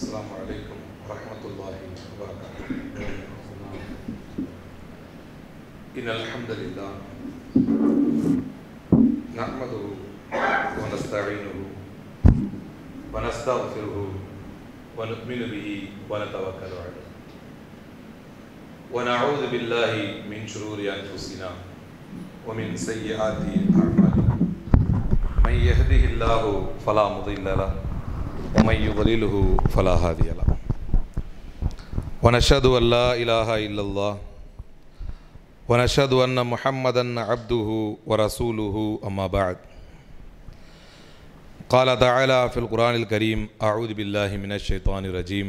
السلام عليكم ورحمة الله وبركاته إن الحمد لله نحمده ونستعينه ونستغفره ونؤمن به ونتوكل عليه ونعوذ بالله من شرور أنفسنا ومن سيئات أعمالنا من يهده الله فلا مضل له ومن يضلله فلا هادي له ونشهد أن لا إله إلا الله ونشهد أن محمدا عبده ورسوله أما بعد قال تعالى في القرآن الكريم أعوذ بالله من الشيطان الرجيم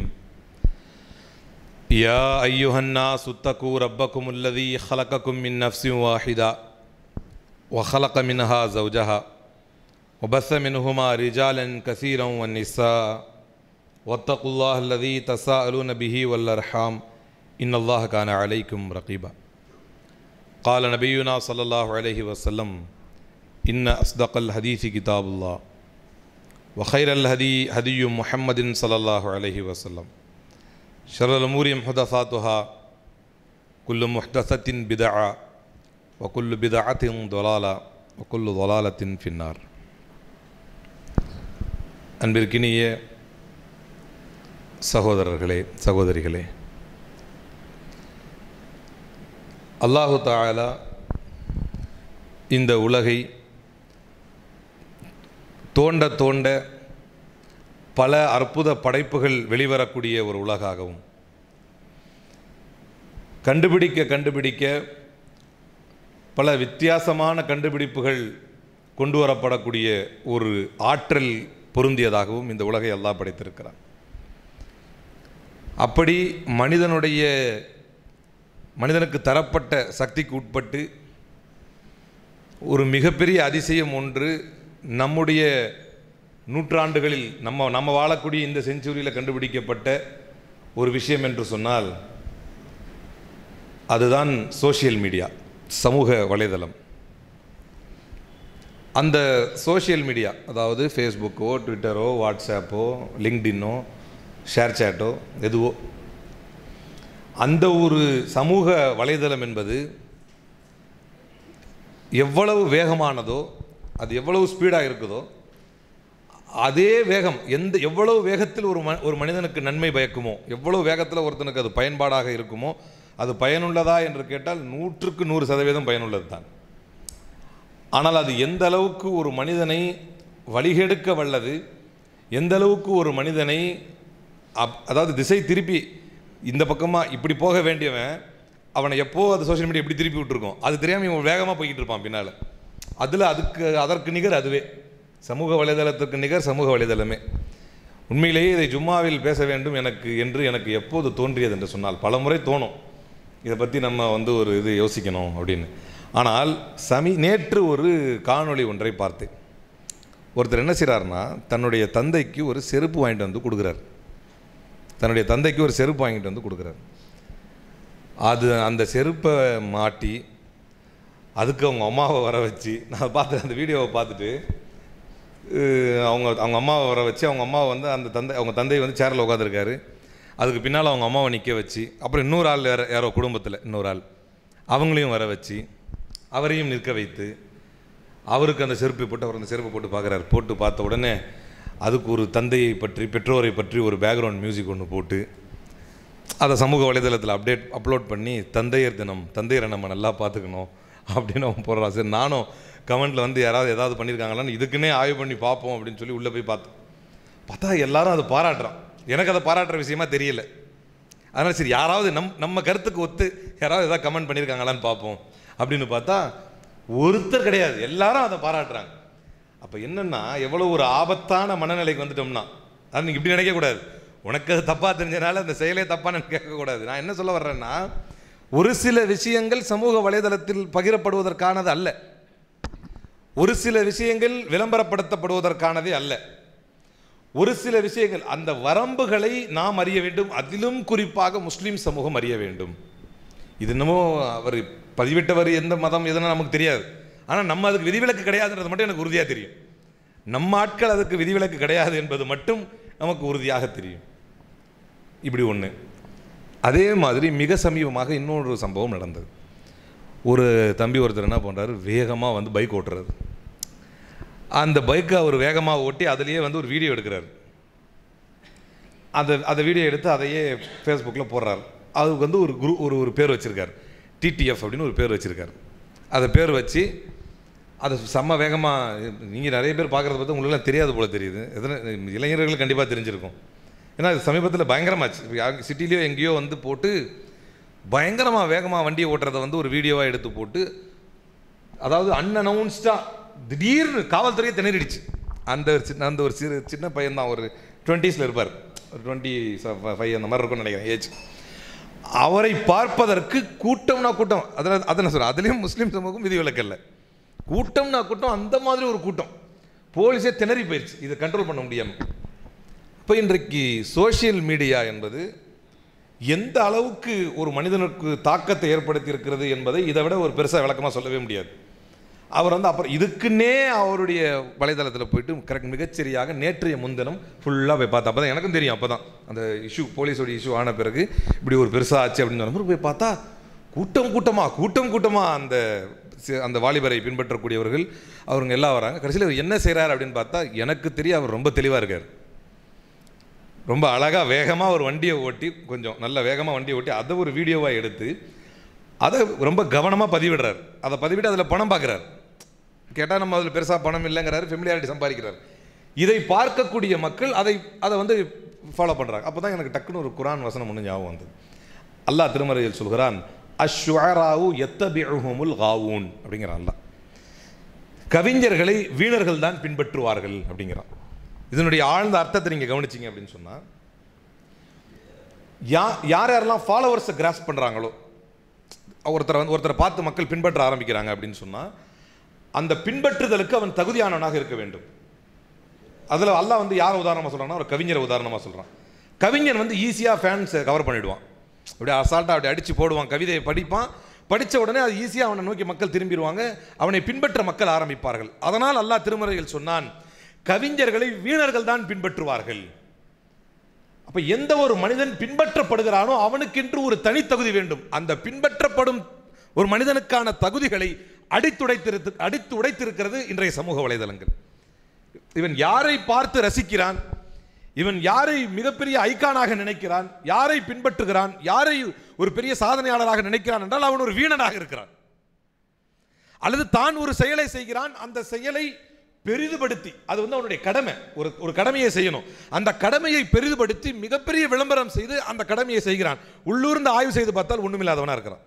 يا أيها الناس اتقوا ربكم الذي خلقكم من نفس واحدة وخلق منها زوجها وبث منهما رجالا كثيرا والنساء واتقوا الله الذي تساءلون به والأرحام إن الله كان عليكم رقيبا قال نبينا صلى الله عليه وسلم إن أصدق الحديث كتاب الله وخير الهدي هدي محمد صلى الله عليه وسلم شر الأمور محدثاتها كل محدثة بدعة وكل بدعة ضلالة وكل ضلالة في النار அன்பிற்கினிய சகோதரர்களே சகோதரிகளே அல்லாஹு தாலா இந்த உலகை தோண்ட தோண்ட பல அற்புத படைப்புகள் வெளிவரக்கூடிய ஒரு உலகாகவும் கண்டுபிடிக்க கண்டுபிடிக்க பல வித்தியாசமான கண்டுபிடிப்புகள் கொண்டு வரப்படக்கூடிய ஒரு ஆற்றல் பொருந்தியதாகவும் இந்த உலகை அல்லாஹ் படைத்திருக்கிறார் அப்படி மனிதனுடைய மனிதனுக்கு தரப்பட்ட சக்திக்கு உட்பட்டு ஒரு மிகப்பெரிய அதிசயம் ஒன்று நம்முடைய நூற்றாண்டுகளில் நம்ம நம்ம வாழக்கூடிய இந்த செஞ்சுரியில் கண்டுபிடிக்கப்பட்ட ஒரு விஷயம் என்று சொன்னால் அதுதான் சோஷியல் மீடியா சமூக வலைதளம் அந்த சோஷியல் மீடியா அதாவது ஃபேஸ்புக்கோ ட்விட்டரோ வாட்ஸ்அப்போ லிங்க்டின்னோ ஷேர் சேட்டோ எதுவோ அந்த ஒரு சமூக வலைதளம் என்பது எவ்வளவு வேகமானதோ அது எவ்வளவு ஸ்பீடாக இருக்குதோ அதே வேகம் எந்த எவ்வளவு வேகத்தில் ஒரு ம ஒரு மனிதனுக்கு நன்மை பயக்குமோ எவ்வளவு வேகத்தில் ஒருத்தனுக்கு அது பயன்பாடாக இருக்குமோ அது பயனுள்ளதா என்று கேட்டால் நூற்றுக்கு நூறு சதவீதம் பயனுள்ளது தான் ஆனால் அது எந்த அளவுக்கு ஒரு மனிதனை வழிகெடுக்க வல்லது எந்த அளவுக்கு ஒரு மனிதனை அப் அதாவது திசை திருப்பி இந்த பக்கமாக இப்படி போக வேண்டியவன் அவனை எப்போ அது சோஷியல் மீடியா இப்படி திருப்பி விட்டுருக்கோம் அது தெரியாமல் இவன் வேகமாக போய்கிட்டு இருப்பான் பின்னால் அதில் அதுக்கு அதற்கு நிகர் அதுவே சமூக வலைதளத்துக்கு நிகர் சமூக வலைதளமே உண்மையிலேயே இதை ஜும்மாவில் பேச வேண்டும் எனக்கு என்று எனக்கு எப்போது தோன்றியது என்று சொன்னால் பல முறை தோணும் இதை பற்றி நம்ம வந்து ஒரு இது யோசிக்கணும் அப்படின்னு ஆனால் சமி நேற்று ஒரு காணொளி ஒன்றை பார்த்தேன் ஒருத்தர் என்ன செய்கிறாருன்னா தன்னுடைய தந்தைக்கு ஒரு செருப்பு வாங்கிட்டு வந்து கொடுக்குறாரு தன்னுடைய தந்தைக்கு ஒரு செருப்பு வாங்கிட்டு வந்து கொடுக்குறாரு அது அந்த செருப்பை மாட்டி அதுக்கு அவங்க அம்மாவை வர வச்சு நான் பார்த்து அந்த வீடியோவை பார்த்துட்டு அவங்க அவங்க அம்மாவை வர வச்சு அவங்க அம்மாவை வந்து அந்த தந்தை அவங்க தந்தை வந்து சேரில் உட்காந்துருக்காரு அதுக்கு பின்னால் அவங்க அம்மாவை நிற்க வச்சு அப்புறம் இன்னொரு ஆள் யாரோ யாரோ குடும்பத்தில் இன்னொரு ஆள் அவங்களையும் வர வச்சு அவரையும் நிற்க வைத்து அவருக்கு அந்த செருப்பை போட்டு அவர் அந்த செருப்பை போட்டு பார்க்குறாரு போட்டு பார்த்த உடனே அதுக்கு ஒரு தந்தையை பற்றி பெற்றோரை பற்றி ஒரு பேக்ரவுண்ட் மியூசிக் ஒன்று போட்டு அதை சமூக வலைதளத்தில் அப்டேட் அப்லோட் பண்ணி தந்தையர் தினம் தந்தையரை நம்ம நல்லா பார்த்துக்கணும் அப்படின்னு அவன் போடுறான் சரி நானும் கமெண்ட்டில் வந்து யாராவது ஏதாவது பண்ணியிருக்காங்களான்னு இதுக்குன்னே ஆய்வு பண்ணி பார்ப்போம் அப்படின்னு சொல்லி உள்ளே போய் பார்த்தேன் பார்த்தா எல்லாரும் அதை பாராட்டுறான் எனக்கு அதை பாராட்டுற விஷயமா தெரியல அதனால் சரி யாராவது நம் நம்ம கருத்துக்கு ஒத்து யாராவது ஏதாவது கமெண்ட் பண்ணியிருக்காங்களான்னு பார்ப்போம் அப்படின்னு பார்த்தா ஒருத்தர் கிடையாது எல்லாரும் அதை பாராட்டுறாங்க அப்போ என்னென்னா எவ்வளோ ஒரு ஆபத்தான மனநிலைக்கு வந்துட்டோம்னா அது நீங்கள் இப்படி நினைக்கக்கூடாது உனக்கு அது தப்பாக தெரிஞ்சனால அந்த செயலே தப்பான்னு கேட்கக்கூடாது நான் என்ன சொல்ல வர்றேன்னா ஒரு சில விஷயங்கள் சமூக வலைதளத்தில் பகிரப்படுவதற்கானது அல்ல ஒரு சில விஷயங்கள் விளம்பரப்படுத்தப்படுவதற்கானதே அல்ல ஒரு சில விஷயங்கள் அந்த வரம்புகளை நாம் அறிய வேண்டும் அதிலும் குறிப்பாக முஸ்லீம் சமூகம் அறிய வேண்டும் இது என்னமோ அவர் பதிவிட்டவர் எந்த மதம் எதுனா நமக்கு தெரியாது ஆனால் நம்ம அதுக்கு விதிவிலக்கு கிடையாதுன்றது மட்டும் எனக்கு உறுதியாக தெரியும் நம்ம ஆட்கள் அதுக்கு விதிவிலக்கு கிடையாது என்பது மட்டும் நமக்கு உறுதியாக தெரியும் இப்படி ஒன்று அதே மாதிரி மிக சமீபமாக இன்னொரு சம்பவம் நடந்தது ஒரு தம்பி ஒருத்தர் என்ன பண்ணுறாரு வேகமாக வந்து பைக் ஓட்டுறாரு அந்த பைக்கை அவர் வேகமாக ஓட்டி அதுலேயே வந்து ஒரு வீடியோ எடுக்கிறாரு அந்த அந்த வீடியோ எடுத்து அதையே ஃபேஸ்புக்கில் போடுறாரு அதுக்கு வந்து ஒரு குரூப் ஒரு ஒரு பேர் வச்சுருக்காரு டிடிஎஃப் அப்படின்னு ஒரு பேர் வச்சுருக்காரு அதை பேர் வச்சு அது செம்ம வேகமாக நீங்கள் நிறைய பேர் பார்க்குறத பார்த்து உங்களுக்குலாம் தெரியாது போல தெரியுது எத்தனை இளைஞர்கள் கண்டிப்பாக தெரிஞ்சிருக்கும் ஏன்னா இது சமீபத்தில் பயங்கரமாச்சு சிட்டிலேயோ எங்கேயோ வந்து போட்டு பயங்கரமாக வேகமாக வண்டியை ஓட்டுறதை வந்து ஒரு வீடியோவாக எடுத்து போட்டு அதாவது அன்அனௌன்ஸ்டாக திடீர்னு காவல்துறையை திணறிடுச்சு அந்த ஒரு சின்ன அந்த ஒரு சிறு சின்ன பையன் தான் ஒரு டுவெண்ட்டீஸில் இருப்பார் ஒரு டுவெண்ட்டி ஃபைவ் அந்த மாதிரி இருக்கும்னு நினைக்கிறேன் ஏஜ் அவரை பார்ப்பதற்கு கூட்டம்னா கூட்டம் அதில் அதை நான் சொல்கிறேன் அதுலேயும் முஸ்லீம் சமூகம் விதிவிலக்கு இல்லை கூட்டம்னா கூட்டம் அந்த மாதிரி ஒரு கூட்டம் போலீஸே திணறி போயிடுச்சு இதை கண்ட்ரோல் பண்ண முடியாமல் இப்போ இன்றைக்கு சோஷியல் மீடியா என்பது எந்த அளவுக்கு ஒரு மனிதனுக்கு தாக்கத்தை ஏற்படுத்தி இருக்கிறது என்பதை இதை விட ஒரு பெருசாக விளக்கமாக சொல்லவே முடியாது அவர் வந்து அப்புறம் இதுக்குன்னே அவருடைய வலைதளத்தில் போயிட்டு கரெக்ட் மிகச்சரியாக நேற்றைய முன்தினம் ஃபுல்லாக போய் பார்த்தா அப்போ தான் எனக்கும் தெரியும் அப்போ தான் அந்த இஷ்யூ போலீஸோட இஷ்யூ ஆன பிறகு இப்படி ஒரு பெருசாக ஆச்சு அப்படின்னு சொல்லும்போது போய் பார்த்தா கூட்டம் கூட்டமாக கூட்டம் கூட்டமாக அந்த சி- அந்த வாலிபரை பின்பற்றக்கூடியவர்கள் அவருங்க எல்லாம் வராங்க கடைசியில் அவர் என்ன செய்கிறார் அப்படின்னு பார்த்தா எனக்கு தெரிய அவர் ரொம்ப தெளிவாக இருக்கார் ரொம்ப அழகாக வேகமாக ஒரு வண்டியை ஓட்டி கொஞ்சம் நல்ல வேகமாக வண்டியை ஓட்டி அதை ஒரு வீடியோவாக எடுத்து அதை ரொம்ப கவனமாக பதிவிடுறார் அதை பதிவிட்டு அதில் பணம் பார்க்குறார் கேட்டால் நம்ம அதில் பெருசாக பணம் இல்லைங்கிறாரு ஃபெமிலியாரிட்டி சம்பாதிக்கிறார் இதை பார்க்கக்கூடிய மக்கள் அதை அதை வந்து ஃபாலோ பண்ணுறாங்க அப்போ தான் எனக்கு டக்குன்னு ஒரு குரான் வசனம் ஒன்று ஞாபகம் வந்தது அல்லாஹ் திருமறையில் சொல்கிறான் அஷ்வராவு எத்தபிஹுமுல் காவூன் அப்படிங்கிறான் அல்லாஹ் கவிஞர்களை வீணர்கள் தான் பின்பற்றுவார்கள் அப்படிங்கிறான் இதனுடைய ஆழ்ந்த அர்த்தத்தை நீங்கள் கவனிச்சீங்க அப்படின்னு சொன்னால் யா யார் யாரெல்லாம் ஃபாலோவர்ஸை கிராஸ் பண்ணுறாங்களோ ஒருத்தரை வந்து ஒருத்தரை பார்த்து மக்கள் பின்பற்ற ஆரம்பிக்கிறாங்க அப்படின்னு சொன்னால் அந்த பின்பற்றுதலுக்கு அவன் தகுதியானவனாக இருக்க வேண்டும் அதில் அல்லாஹ் வந்து யார் உதாரணமாக சொல்கிறான்னா ஒரு கவிஞரை உதாரணமாக சொல்கிறான் கவிஞன் வந்து ஈஸியாக ஃபேன்ஸை கவர் பண்ணிடுவான் அப்படியே அசால்ட்டாக அப்படி அடித்து போடுவான் கவிதையை படிப்பான் படித்த உடனே அது ஈஸியாக அவனை நோக்கி மக்கள் திரும்பிடுவாங்க அவனை பின்பற்ற மக்கள் ஆரம்பிப்பார்கள் அதனால் அல்லாஹ் திருமறையில் சொன்னான் கவிஞர்களை வீணர்கள் தான் பின்பற்றுவார்கள் அப்ப எந்த ஒரு மனிதன் பின்பற்றப்படுகிறானோ அவனுக்கென்று ஒரு தனித்தகுதி வேண்டும் அந்த பின்பற்றப்படும் ஒரு மனிதனுக்கான தகுதிகளை அடித்துடைத்திருத்து அடித்து உடைத்திருக்கிறது இன்றைய சமூக வலைதளங்கள் இவன் யாரை பார்த்து ரசிக்கிறான் இவன் யாரை மிகப்பெரிய ஐகானாக நினைக்கிறான் யாரை பின்பற்றுகிறான் யாரை ஒரு பெரிய சாதனையாளராக நினைக்கிறான் என்றால் அவன் ஒரு வீணனாக இருக்கிறான் அல்லது தான் ஒரு செயலை செய்கிறான் அந்த செயலை பெரிதுபடுத்தி அது வந்து அவனுடைய கடமை ஒரு ஒரு கடமையை செய்யணும் அந்த கடமையை பெரிதுபடுத்தி மிகப்பெரிய விளம்பரம் செய்து அந்த கடமையை செய்கிறான் உள்ளூர்ந்து ஆய்வு செய்து பார்த்தால் ஒண்ணுமில்லாதவனா இருக்கிறான்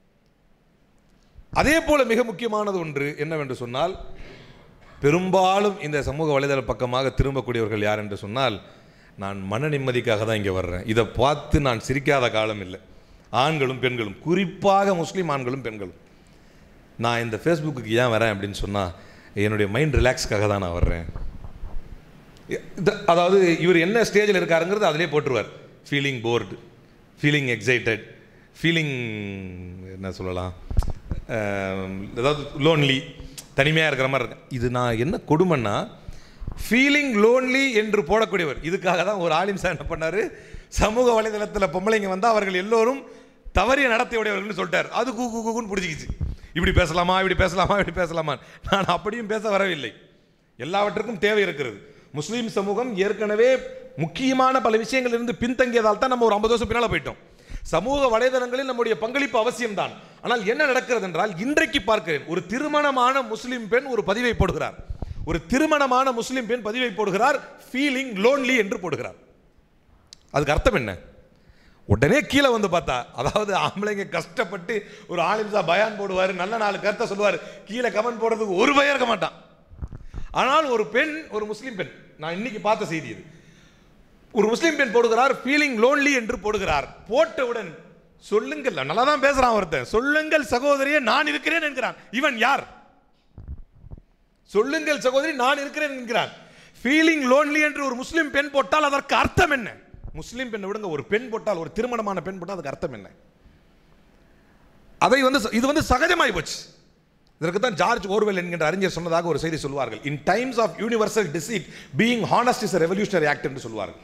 அதே போல மிக முக்கியமானது ஒன்று என்னவென்று சொன்னால் பெரும்பாலும் இந்த சமூக வலைதள பக்கமாக திரும்பக்கூடியவர்கள் யார் என்று சொன்னால் நான் மன நிம்மதிக்காக தான் இங்கே வர்றேன் இதை பார்த்து நான் சிரிக்காத காலம் இல்லை ஆண்களும் பெண்களும் குறிப்பாக முஸ்லீம் ஆண்களும் பெண்களும் நான் இந்த ஃபேஸ்புக்கு ஏன் வரேன் அப்படின்னு சொன்னால் என்னுடைய மைண்ட் ரிலாக்ஸ்க்காக தான் நான் வர்றேன் இது- அதாவது இவர் என்ன ஸ்டேஜில் இருக்காருங்கிறது அதிலே போட்டுருவார் feeling bored feeling excited feeling என்ன சொல்லலாம் அஹ், ஏதாவது லோன்லி தனிமையாக இருக்கிற மாதிரி இருக்கு இது நான் என்ன கொடுமைன்னா ஃபீலிங் லோன்லி என்று போடக்கூடியவர் இதுக்காக தான் ஒரு ஆலிம் சார் என்ன பண்ணாரு சமூக வலைதளத்தில் பொம்பளைங்க வந்தால் அவர்கள் எல்லோரும் தவறிய நடத்தையுடையவர்கள்னு சொல்லிட்டார் அது கூ கூ கூன்னு பிடிச்சிக்கிச்சு இப்படி பேசலாமா இப்படி பேசலாமா இப்படி பேசலாமா நான் அப்படியும் பேச வரவில்லை எல்லாவற்றுக்கும் தேவை இருக்கிறது முஸ்லீம் சமூகம் ஏற்கனவே முக்கியமான பல விஷயங்களிலிருந்து பின்தங்கியதால் தான் நம்ம ஒரு ஐம்பது வருஷம் பின்னால் போயிட்டோம் சமூக வலைதளங்களில் நம்முடைய பங்களிப்பு அவசியம்தான் ஆனால் என்ன நடக்கிறது என்றால் இன்றைக்கு பார்க்கிறேன் ஒரு திருமணமான முஸ்லிம் பெண் ஒரு பதிவை போடுகிறார் ஒரு திருமணமான முஸ்லிம் பெண் பதிவை போடுகிறார் ஃபீலிங் லோன்லி என்று போடுகிறார் அதுக்கு அர்த்தம் என்ன உடனே கீழே வந்து பார்த்தா அதாவது ஆம்பளைங்க கஷ்டப்பட்டு ஒரு ஆலிம்சா பயான் போடுவார் நல்ல நாலு கருத்தை சொல்லுவார் கீழே கமெண்ட் போடுறதுக்கு ஒரு பயம் இருக்க மாட்டான் ஆனால் ஒரு பெண் ஒரு முஸ்லீம் பெண் நான் இன்னைக்கு பார்த்த செய்தி இது ஒரு முஸ்லீம் பெண் போடுகிறார் ஃபீலிங் லோன்லி என்று போடுகிறார் போட்டவுடன் சொல்லுங்கள் நல்லா தான் பேசுறான் ஒருத்தன் சொல்லுங்கள் சகோதரியே நான் இருக்கிறேன் என்கிறான் இவன் யார் சொல்லுங்கள் சகோதரி நான் இருக்கிறேன் என்கிறான் ஃபீலிங் லோன்லி என்று ஒரு முஸ்லீம் பெண் போட்டால் அதற்கு அர்த்தம் என்ன முஸ்லீம் பெண்ணை விடுங்க ஒரு பெண் போட்டால் ஒரு திருமணமான பெண் போட்டால் அதுக்கு அர்த்தம் என்ன அதை வந்து இது வந்து சகஜமாய் போச்சு இதற்கு தான் ஜார்ஜ் ஓர்வெல் என்கின்ற அறிஞர் சொன்னதாக ஒரு செய்தி சொல்வார்கள் in times of universal deceit being honest is revolutionary act என்று சொல்வார்கள்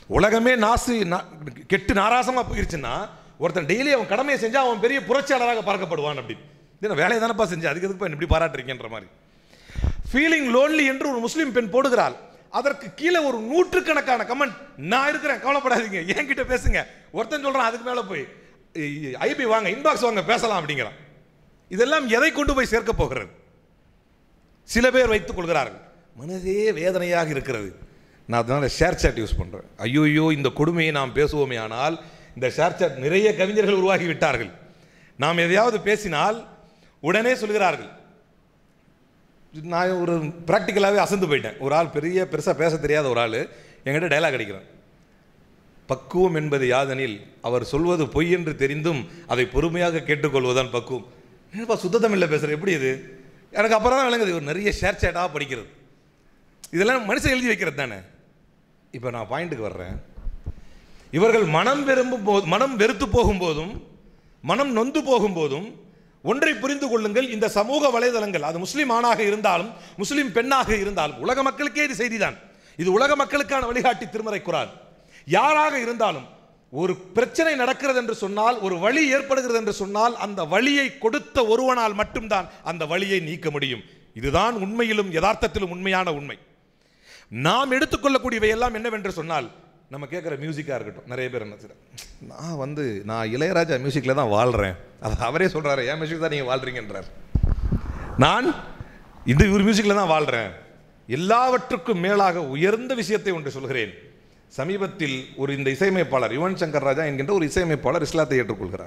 உலகமே நாசு நா- கெட்டு நாராசமாக போயிருச்சுன்னா ஒருத்தன் டெய்லி அவன் கடமையை செஞ்சா அவன் பெரிய புரட்சியாளராக பார்க்கப்படுவான் அப்படின்னு இது வேலையை தானப்பா செஞ்சு அதுக்கு எதுக்கு இப்படி பாராட்டுறீங்கன்ற மாதிரி ஃபீலிங் லோன்லி என்று ஒரு முஸ்லீம் பெண் போடுகிறாள் அதற்கு கீழே ஒரு நூற்றுக்கணக்கான கமெண்ட் நான் இருக்கிறேன் கவலைப்படாதீங்க என்கிட்ட பேசுங்க ஒருத்தன் சொல்றான் அதுக்கு மேலே போய் ஐபி வாங்க இன்பாக்ஸ் வாங்க பேசலாம் அப்படிங்கிறான் இதெல்லாம் எதை கொண்டு போய் சேர்க்க போகிறது சில பேர் வைத்துக் கொள்கிறார்கள் மனதே வேதனையாக இருக்கிறது நான் அதனால ஷேர் சாட் யூஸ் பண்றேன் ஐயோயோ இந்த கொடுமையை நாம் பேசுவோமே ஆனால் இந்த ஷேர் சாட் நிறைய கவிஞர்கள் உருவாகி விட்டார்கள் நாம் எதையாவது பேசினால் உடனே சொல்கிறார்கள் நான் ஒரு ப்ராக்டிக்கலாகவே அசந்து போயிட்டேன் ஒரு ஆள் பெரிய பெருசாக பேச தெரியாத ஒரு ஆள் என்கிட்ட டைலாக் அடிக்கிறான் பக்குவம் என்பது யாதெனில் அவர் சொல்வது பொய் என்று தெரிந்தும் அதை பொறுமையாக கேட்டுக்கொள்வதுதான் பக்குவம் என்னப்பா சுத்த தமிழில் பேசுகிற எப்படி இது எனக்கு அப்புறம் தான் விளங்குது ஒரு நிறைய ஷேர் சேட்டாக படிக்கிறது இதெல்லாம் மனுஷன் எழுதி வைக்கிறது தானே இப்போ நான் பாயிண்ட்டுக்கு வர்றேன் இவர்கள் மனம் விரும்பும் போது மனம் வெறுத்து போகும்போதும் மனம் நொந்து போகும்போதும் ஒன்றை புரிந்து கொள்ளுங்கள் இந்த சமூக வலைதளங்கள் அது முஸ்லீம் ஆணாக இருந்தாலும் முஸ்லீம் பெண்ணாக இருந்தாலும் உலக மக்களுக்கே இது செய்திதான் இது உலக மக்களுக்கான வழிகாட்டி திருமறை குரான் யாராக இருந்தாலும் ஒரு பிரச்சனை நடக்கிறது என்று சொன்னால் ஒரு வழி ஏற்படுகிறது என்று சொன்னால் அந்த வழியை கொடுத்த ஒருவனால் மட்டும்தான் அந்த வழியை நீக்க முடியும் இதுதான் உண்மையிலும் யதார்த்தத்திலும் உண்மையான உண்மை நாம் எடுத்துக்கொள்ளக்கூடியவை எல்லாம் என்னவென்று சொன்னால் நம்ம கேட்குற மியூசிக்காக இருக்கட்டும் நிறைய பேர் என்ன செய்றாங்க, நான் வந்து நான் இளையராஜா மியூசிக்கில் தான் வாழ்கிறேன் அது அவரே சொல்கிறாரு என் மியூசிக் தான் நீங்கள் வாழ்கிறீங்கன்றார் நான் இந்த ஒரு மியூசிக்கில் தான் வாழ்கிறேன் எல்லாவற்றுக்கும் மேலாக உயர்ந்த விஷயத்தை ஒன்று சொல்கிறேன் சமீபத்தில் ஒரு இந்த இசையமைப்பாளர் யுவன் சங்கர் ராஜா என்கின்ற ஒரு இசையமைப்பாளர் இஸ்லாத்தை ஏற்றுக்கொள்கிறார்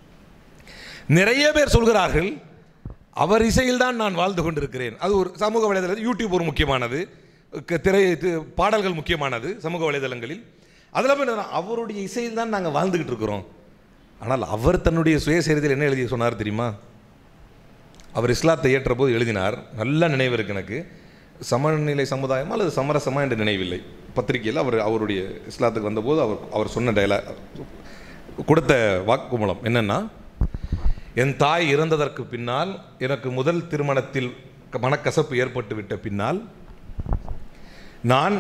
நிறைய பேர் சொல்கிறார்கள் அவர் இசையில் தான் நான் வாழ்ந்து கொண்டிருக்கிறேன் அது ஒரு சமூக வலைதளம் யூடியூப் ஒரு முக்கியமானது க- திரை இது பாடல்கள் முக்கியமானது சமூக வலைதளங்களில் அதில் போய் நான் அவருடைய இசையில் தான் நாங்கள் வாழ்ந்துக்கிட்டு இருக்கிறோம் ஆனால் அவர் தன்னுடைய சுயசரிதையில் என்ன எழுதி சொன்னார் தெரியுமா அவர் இஸ்லாத்தை ஏற்ற போது எழுதினார் நல்ல நினைவு இருக்கு எனக்கு சமநிலை சமுதாயம் அல்லது சமரசமா என்று நினைவில்லை பத்திரிகையில் அவர் அவருடைய இஸ்லாத்துக்கு வந்தபோது அவர் அவர் சொன்ன டைலாக் கொடுத்த வாக்குமூலம் என்னன்னா என் தாய் இறந்ததற்கு பின்னால் எனக்கு முதல் திருமணத்தில் க- மனக்கசப்பு ஏற்பட்டு விட்ட பின்னால் நான்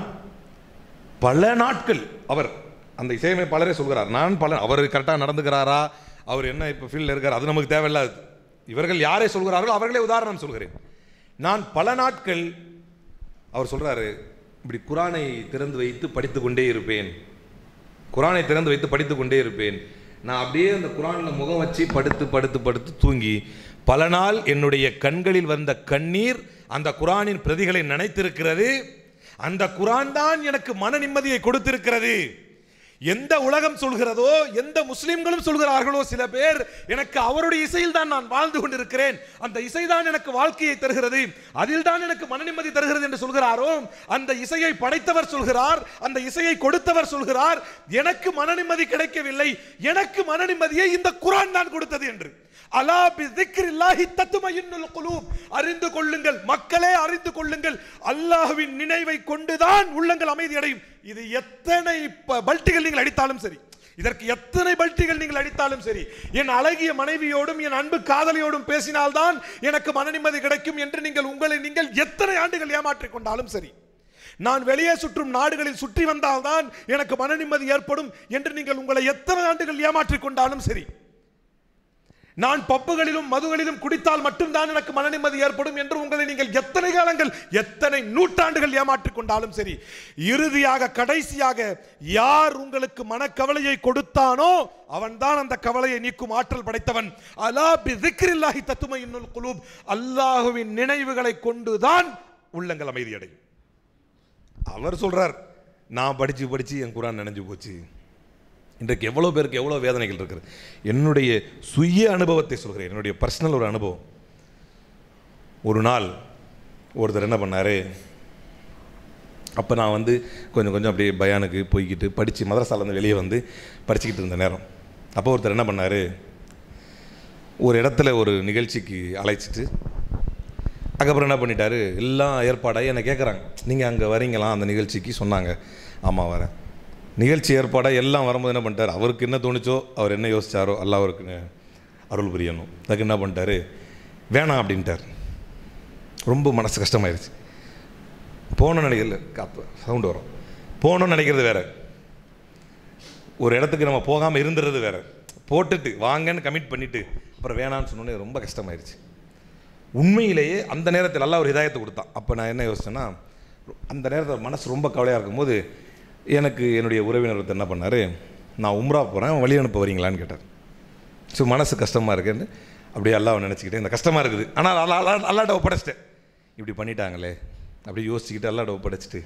பல நாட்கள் அவர் அந்த இசையமைப்பாளரே சொல்கிறார் நான் பல அவர் கரெக்டாக நடந்துக்கிறாரா அவர் என்ன இப்போ ஃபீல்டில் இருக்கார் அது நமக்கு தேவையில்லாது இவர்கள் யாரை சொல்கிறார்களோ அவர்களே உதாரணம் சொல்கிறேன் நான் பல நாட்கள் அவர் சொல்றாரு இப்படி குரானை திறந்து வைத்து படித்து கொண்டே இருப்பேன் குரானை திறந்து வைத்து படித்து கொண்டே இருப்பேன் நான் அப்படியே அந்த குரானில் முகம் வச்சு படுத்து படுத்து படுத்து தூங்கி பல நாள் என்னுடைய கண்களில் வந்த கண்ணீர் அந்த குரானின் பிரதிகளை நினைத்திருக்கிறது அந்த குரான் தான் எனக்கு மன நிம்மதியை கொடுத்திருக்கிறது எந்த உலகம் சொல்கிறதோ எந்த முஸ்லிம்களும் சொல்கிறார்களோ சில பேர் எனக்கு அவருடைய இசையில் தான் நான் வாழ்ந்து கொண்டிருக்கிறேன் அந்த இசை தான் எனக்கு வாழ்க்கையை தருகிறது அதில் தான் எனக்கு மன நிம்மதி தருகிறது என்று சொல்கிறாரோ அந்த இசையை படைத்தவர் சொல்கிறார் அந்த இசையை கொடுத்தவர் சொல்கிறார் எனக்கு மன நிம்மதி கிடைக்கவில்லை எனக்கு மன நிம்மதியை இந்த குரான் தான் கொடுத்தது என்று அலா பி திக்ரில்லாஹி தத்துமயின்னுல் குலூப் அறிந்து கொள்ளுங்கள் மக்களே அறிந்து கொள்ளுங்கள் அல்லாஹ்வின் நினைவை கொண்டுதான் உள்ளங்கள் அமைதி அடையும் இது எத்தனை ப- பல்ட்டிகள் நீங்கள் அடித்தாலும் சரி இதற்கு எத்தனை பல்ட்டிகள் நீங்கள் அடித்தாலும் சரி என் அழகிய மனைவியோடும் என் அன்பு காதலியோடும் பேசினால்தான் எனக்கு மன நிம்மதி கிடைக்கும் என்று நீங்கள் உங்களை நீங்கள் எத்தனை ஆண்டுகள் ஏமாற்றிக் கொண்டாலும் சரி நான் வெளியே சுற்றும் நாடுகளில் சுற்றி வந்தால்தான் எனக்கு மன நிம்மதி ஏற்படும் என்று நீங்கள் உங்களை எத்தனை ஆண்டுகள் ஏமாற்றிக் கொண்டாலும் சரி நான் பப்புகளிலும் மதுகளிலும் குடித்தால் மட்டும்தான் எனக்கு மன நிம்மதி ஏற்படும் என்று உங்களை நீங்கள் எத்தனை காலங்கள் எத்தனை நூற்றாண்டுகள் ஏமாற்றிக் கொண்டாலும் சரி இறுதியாக கடைசியாக யார் உங்களுக்கு மனக்கவலையை கொடுத்தானோ அவன்தான் அந்த கவலையை நீக்கும் ஆற்றல் படைத்தவன் அலா பி திக்ரில்லாஹி தத்துமையின்னுல் குலூப் அல்லாஹுவின் நினைவுகளை கொண்டுதான் உள்ளங்கள் அமைதியடையும் அவர் சொல்றார் நான் படிச்சு படிச்சு என் குரான் நினைஞ்சு போச்சு இன்றைக்கு எவ்வளோ பேருக்கு எவ்வளோ வேதனைகள் இருக்குது என்னுடைய சுய அனுபவத்தை சொல்கிறேன் என்னுடைய பர்சனல் ஒரு அனுபவம் ஒரு நாள் ஒருத்தர் என்ன பண்ணாரு அப்போ நான் வந்து கொஞ்சம் கொஞ்சம் அப்படியே பயானுக்கு போய்கிட்டு படித்து மதரசாலேருந்து வெளியே வந்து படிச்சுக்கிட்டு இருந்த நேரம் அப்போ ஒருத்தர் என்ன பண்ணார் ஒரு இடத்துல ஒரு நிகழ்ச்சிக்கு அழைச்சிட்டு அதுக்கப்புறம் என்ன பண்ணிட்டாரு எல்லாம் ஏற்பாடாகி என்னை கேட்குறாங்க நீங்கள் அங்கே வரீங்களா அந்த நிகழ்ச்சிக்கு சொன்னாங்க ஆமாம் வரேன் நிகழ்ச்சி ஏற்பாடாக எல்லாம் வரும்போது என்ன பண்ணிட்டார் அவருக்கு என்ன தோணுச்சோ அவர் என்ன யோசிச்சாரோ அல்லாஹ் அவருக்கு அருள் புரியணும் அதுக்கு என்ன பண்ணிட்டாரு வேணாம் அப்படின்ட்டார் ரொம்ப மனசு கஷ்டமாயிருச்சு போகணும்னு நினைக்கல காப்பு சவுண்டு வரும் போகணும்னு நினைக்கிறது வேற ஒரு இடத்துக்கு நம்ம போகாமல் இருந்துறது வேற போட்டுட்டு வாங்கன்னு கமிட் பண்ணிட்டு அப்புறம் வேணான்னு சொன்னோன்னே ரொம்ப கஷ்டமாயிருச்சு உண்மையிலேயே அந்த நேரத்தில் நல்லா ஒரு ஹிதாயத்தை கொடுத்தான் அப்போ நான் என்ன யோசிச்சேன்னா அந்த நேரத்தில் மனசு ரொம்ப கவலையாக இருக்கும்போது எனக்கு என்னுடைய உறவினர் ஒருத்தர் என்ன பண்ணார் நான் உம்ரா போகிறேன் வழி அனுப்ப வரீங்களான்னு கேட்டார் ஸோ மனசு கஷ்டமாக இருக்குன்னு அப்படியே அல்லாவை நினச்சிக்கிட்டேன் இந்த கஷ்டமாக இருக்குது ஆனால் அல்லா அல்லா அல்லாட்ட ஒப்படைச்சிட்டேன் இப்படி பண்ணிட்டாங்களே அப்படியே யோசிச்சுக்கிட்டு அல்லாட்ட ஒப்படைச்சிட்டு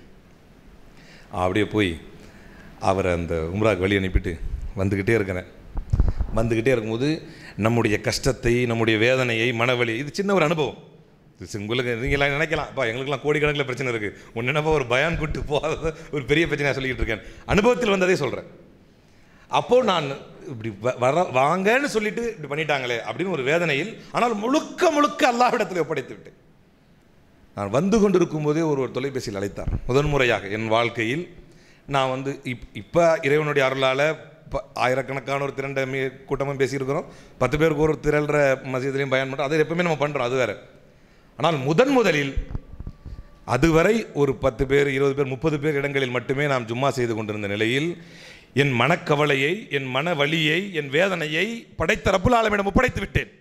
அப்படியே போய் அவரை அந்த உம்ராக்கு வழி அனுப்பிட்டு வந்துக்கிட்டே இருக்கிறேன் வந்துக்கிட்டே இருக்கும்போது நம்முடைய கஷ்டத்தை நம்முடைய வேதனையை மனவலி இது சின்ன ஒரு அனுபவம் இது உங்களுக்கு நீங்களாம் நினைக்கலாம் அப்பா எங்களுக்கெல்லாம் கோடிக்கணக்கில் பிரச்சனை இருக்குது ஒன்று என்னப்பா ஒரு பயான் கூட்டு போகாத ஒரு பெரிய பிரச்சனையாக சொல்லிக்கிட்டு இருக்கேன் அனுபவத்தில் வந்ததே சொல்கிறேன் அப்போது நான் இப்படி வ- வர வாங்கன்னு சொல்லிட்டு இப்படி பண்ணிட்டாங்களே அப்படின்னு ஒரு வேதனையில் ஆனால் முழுக்க முழுக்க அல்லாஹ்விடத்தில் ஒப்படைத்து விட்டேன் நான் வந்து கொண்டிருக்கும் போதே ஒரு ஒரு தொலைபேசியில் அழைத்தார் முதன்முறையாக என் வாழ்க்கையில் நான் வந்து இப் இப்போ இறைவனுடைய அருளால் ப ஆயிரக்கணக்கான ஒரு திரண்ட மீ கூட்டமும் பேசியிருக்கிறோம் பத்து பேருக்கு ஒரு திரள்ற மசீதுலையும் பயன் பண்ணுறோம் அது எப்பவுமே நம்ம பண்ணுறோம் அது வேற ஆனால் முதன் முதலில் அதுவரை ஒரு பத்து பேர் இருபது பேர் முப்பது பேர் இடங்களில் மட்டுமே நாம் ஜும்மா செய்து கொண்டிருந்த நிலையில் என் மனக்கவலையை என் மன வலியை என் வேதனையை படைத்த ரப்புல் ஆலமிடம் ஒப்படைத்து விட்டேன்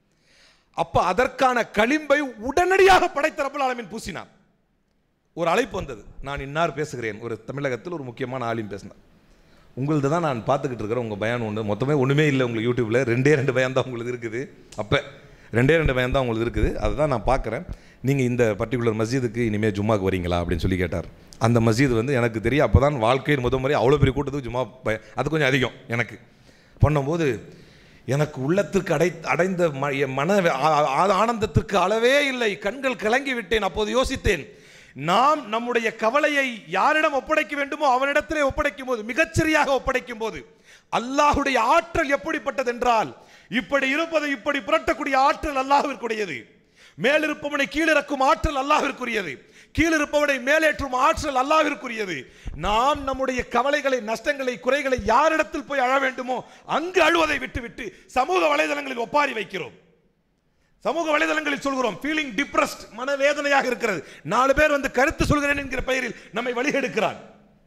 அப்ப அதற்கான களிம்பை உடனடியாக படைத்த ரப்புல் ஆலமின் பூசினான் ஒரு அழைப்பு வந்தது நான் இன்னார் பேசுகிறேன் ஒரு தமிழகத்தில் ஒரு முக்கியமான ஆலிம் பேசினார் உங்களது தான் நான் பார்த்துக்கிட்டு இருக்கிறேன் உங்கள் பயான் ஒன்று மொத்தமே ஒன்றுமே இல்லை உங்களுக்கு யூடியூப்பில் ரெண்டே ரெண்டு பயான் தான் உங்களுக்கு இருக்குது அப்போ ரெண்டே ரெண்டு பயான் தான் உங்களுக்கு இருக்குது அதை தான் நான் பார்க்குறேன் நீங்கள் இந்த பர்டிகுலர் மஸ்ஜிதுக்கு இனிமேல் ஜும்மாக்கு வரீங்களா அப்படின்னு சொல்லி கேட்டார் அந்த மஸ்ஜித் வந்து எனக்கு தெரியும் அப்போ தான் வாழ்க்கையின் முத முறை அவ்வளோ பெரிய கூட்டத்துக்கு ஜும்மா பய அது கொஞ்சம் அதிகம் எனக்கு பண்ணும்போது எனக்கு உள்ளத்திற்கு அடை அடைந்த ம என் மன ஆ- ஆ- ஆனந்தத்திற்கு அளவே இல்லை கண்கள் கலங்கி விட்டேன் அப்போது யோசித்தேன் நாம் நம்முடைய கவலையை யாரிடம் ஒப்படைக்க வேண்டுமோ அவனிடத்திலே ஒப்படைக்கும் போது மிகச்சரியாக ஒப்படைக்கும் போது அல்லாஹுடைய ஆற்றல் எப்படிப்பட்டது என்றால் இப்படி இருப்பதை இப்படி புரட்டக்கூடிய ஆற்றல் அல்லாஹ்விற்குரியது மேலிருப்பவனை கீழிறக்கும் ஆற்றல் அல்லாஹ்விற்குரியது கீழிருப்பவனை மேலேற்றும் ஆற்றல் அல்லாஹ்விற்குரியது நாம் நம்முடைய கவலைகளை நஷ்டங்களை குறைகளை யாரிடத்தில் போய் அழ வேண்டுமோ அங்கு அழுவதை விட்டுவிட்டு சமூக வலைதளங்களில் ஒப்பாரி வைக்கிறோம் சமூக வலைதளங்களில் சொல்கிறோம் ஃபீலிங் டிப்ரஸ்ட் மனவேதனையாக இருக்கிறது நாலு பேர் வந்து கருத்து சொல்கிறேன் என்கிற பெயரில் நம்மை வழிகெடுக்கிறான்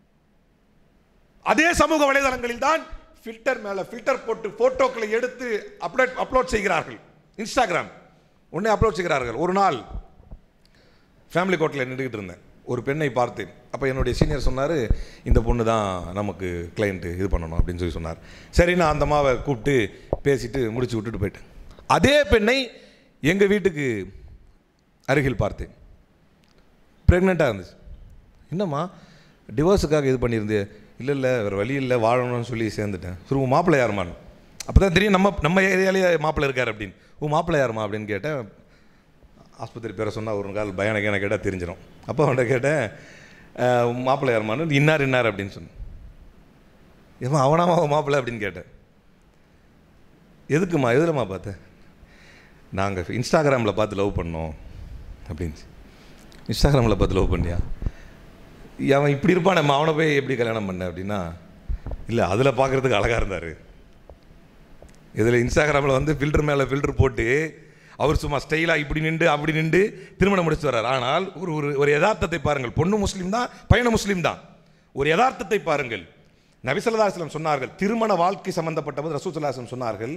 அதே சமூக வலைதளங்களில் தான் ஃபில்டர் மேல ஃபில்டர் போட்டு போட்டோக்களை எடுத்து அப்லோட் அப்லோட் செய்கிறார்கள் இன்ஸ்டாகிராம் உடனே அப்லோட் செய்கிறார்கள் ஒரு நாள் ஃபேமிலி கோர்ட்டில் நின்றுக்கிட்டு இருந்தேன் ஒரு பெண்ணை பார்த்தேன் அப்போ என்னுடைய சீனியர் சொன்னார் இந்த பொண்ணு தான் நமக்கு கிளைண்ட்டு இது பண்ணணும் அப்படின்னு சொல்லி சொன்னார் சரி நான் அந்த அம்மாவை கூப்பிட்டு பேசிட்டு முடிச்சு விட்டுட்டு போயிட்டேன் அதே பெண்ணை எங்கள் வீட்டுக்கு அருகில் பார்த்தேன் ப்ரெக்னெண்ட்டாக இருந்துச்சு என்னம்மா டிவோர்ஸுக்காக இது பண்ணியிருந்தே இல்லை இல்லை வேறு வழி இல்லை வாழணும்னு சொல்லி சேர்ந்துட்டேன் சரி உன் மாப்பிள்ளை யாருமான்னு அப்போ தான் தெரியும் நம்ம நம்ம ஏரியாலேயே மாப்பிள்ளை இருக்கார் அப்படின்னு உன் மாப்பிள்ளை யாருமா அப்படின்னு கேட்டேன் ஆஸ்பத்திரி பேரை சொன்னால் ஒரு கால் பயனை கேன கேட்டால் தெரிஞ்சிடும் அப்போ அவன்கிட்ட கேட்டேன் "அஹ், உன் மாப்பிள்ளை யாருமான்னு இன்னார் இன்னார் அப்படின்னு சொன்னேன் ஏமா அவனாமா அவன் மாப்பிள்ளை அப்படின்னு கேட்டேன் எதுக்குமா எதுலம்மா பார்த்தேன் நாங்கள் இன்ஸ்டாகிராமில் பார்த்து லவ் பண்ணோம் அப்படின்னு இன்ஸ்டாகிராமில் பார்த்து லவ் பண்ணியா அவன் இப்படி இருப்பான் நம்ம அவனை போய் எப்படி கல்யாணம் பண்ண அப்படின்னா இல்லை அதில் பார்க்குறதுக்கு அழகாக இருந்தார் இதில் இன்ஸ்டாகிராமில் வந்து ஃபில்டர் மேலே ஃபில்டர் போட்டு அவர் சும்மா ஸ்டைலாக இப்படி நின்று அப்படி நின்று திருமணம் முடிச்சு வர்றார் ஆனால் ஒரு ஒரு ஒரு யதார்த்தத்தை பாருங்கள் பொண்ணு முஸ்லீம் தான் பையனும் முஸ்லீம் தான் ஒரு யதார்த்தத்தை பாருங்கள் நபிசல்லாஸ்லம் சொன்னார்கள் திருமண வாழ்க்கை சம்பந்தப்பட்டவர் ரசூசல்லாஸ்லம் சொன்னார்கள்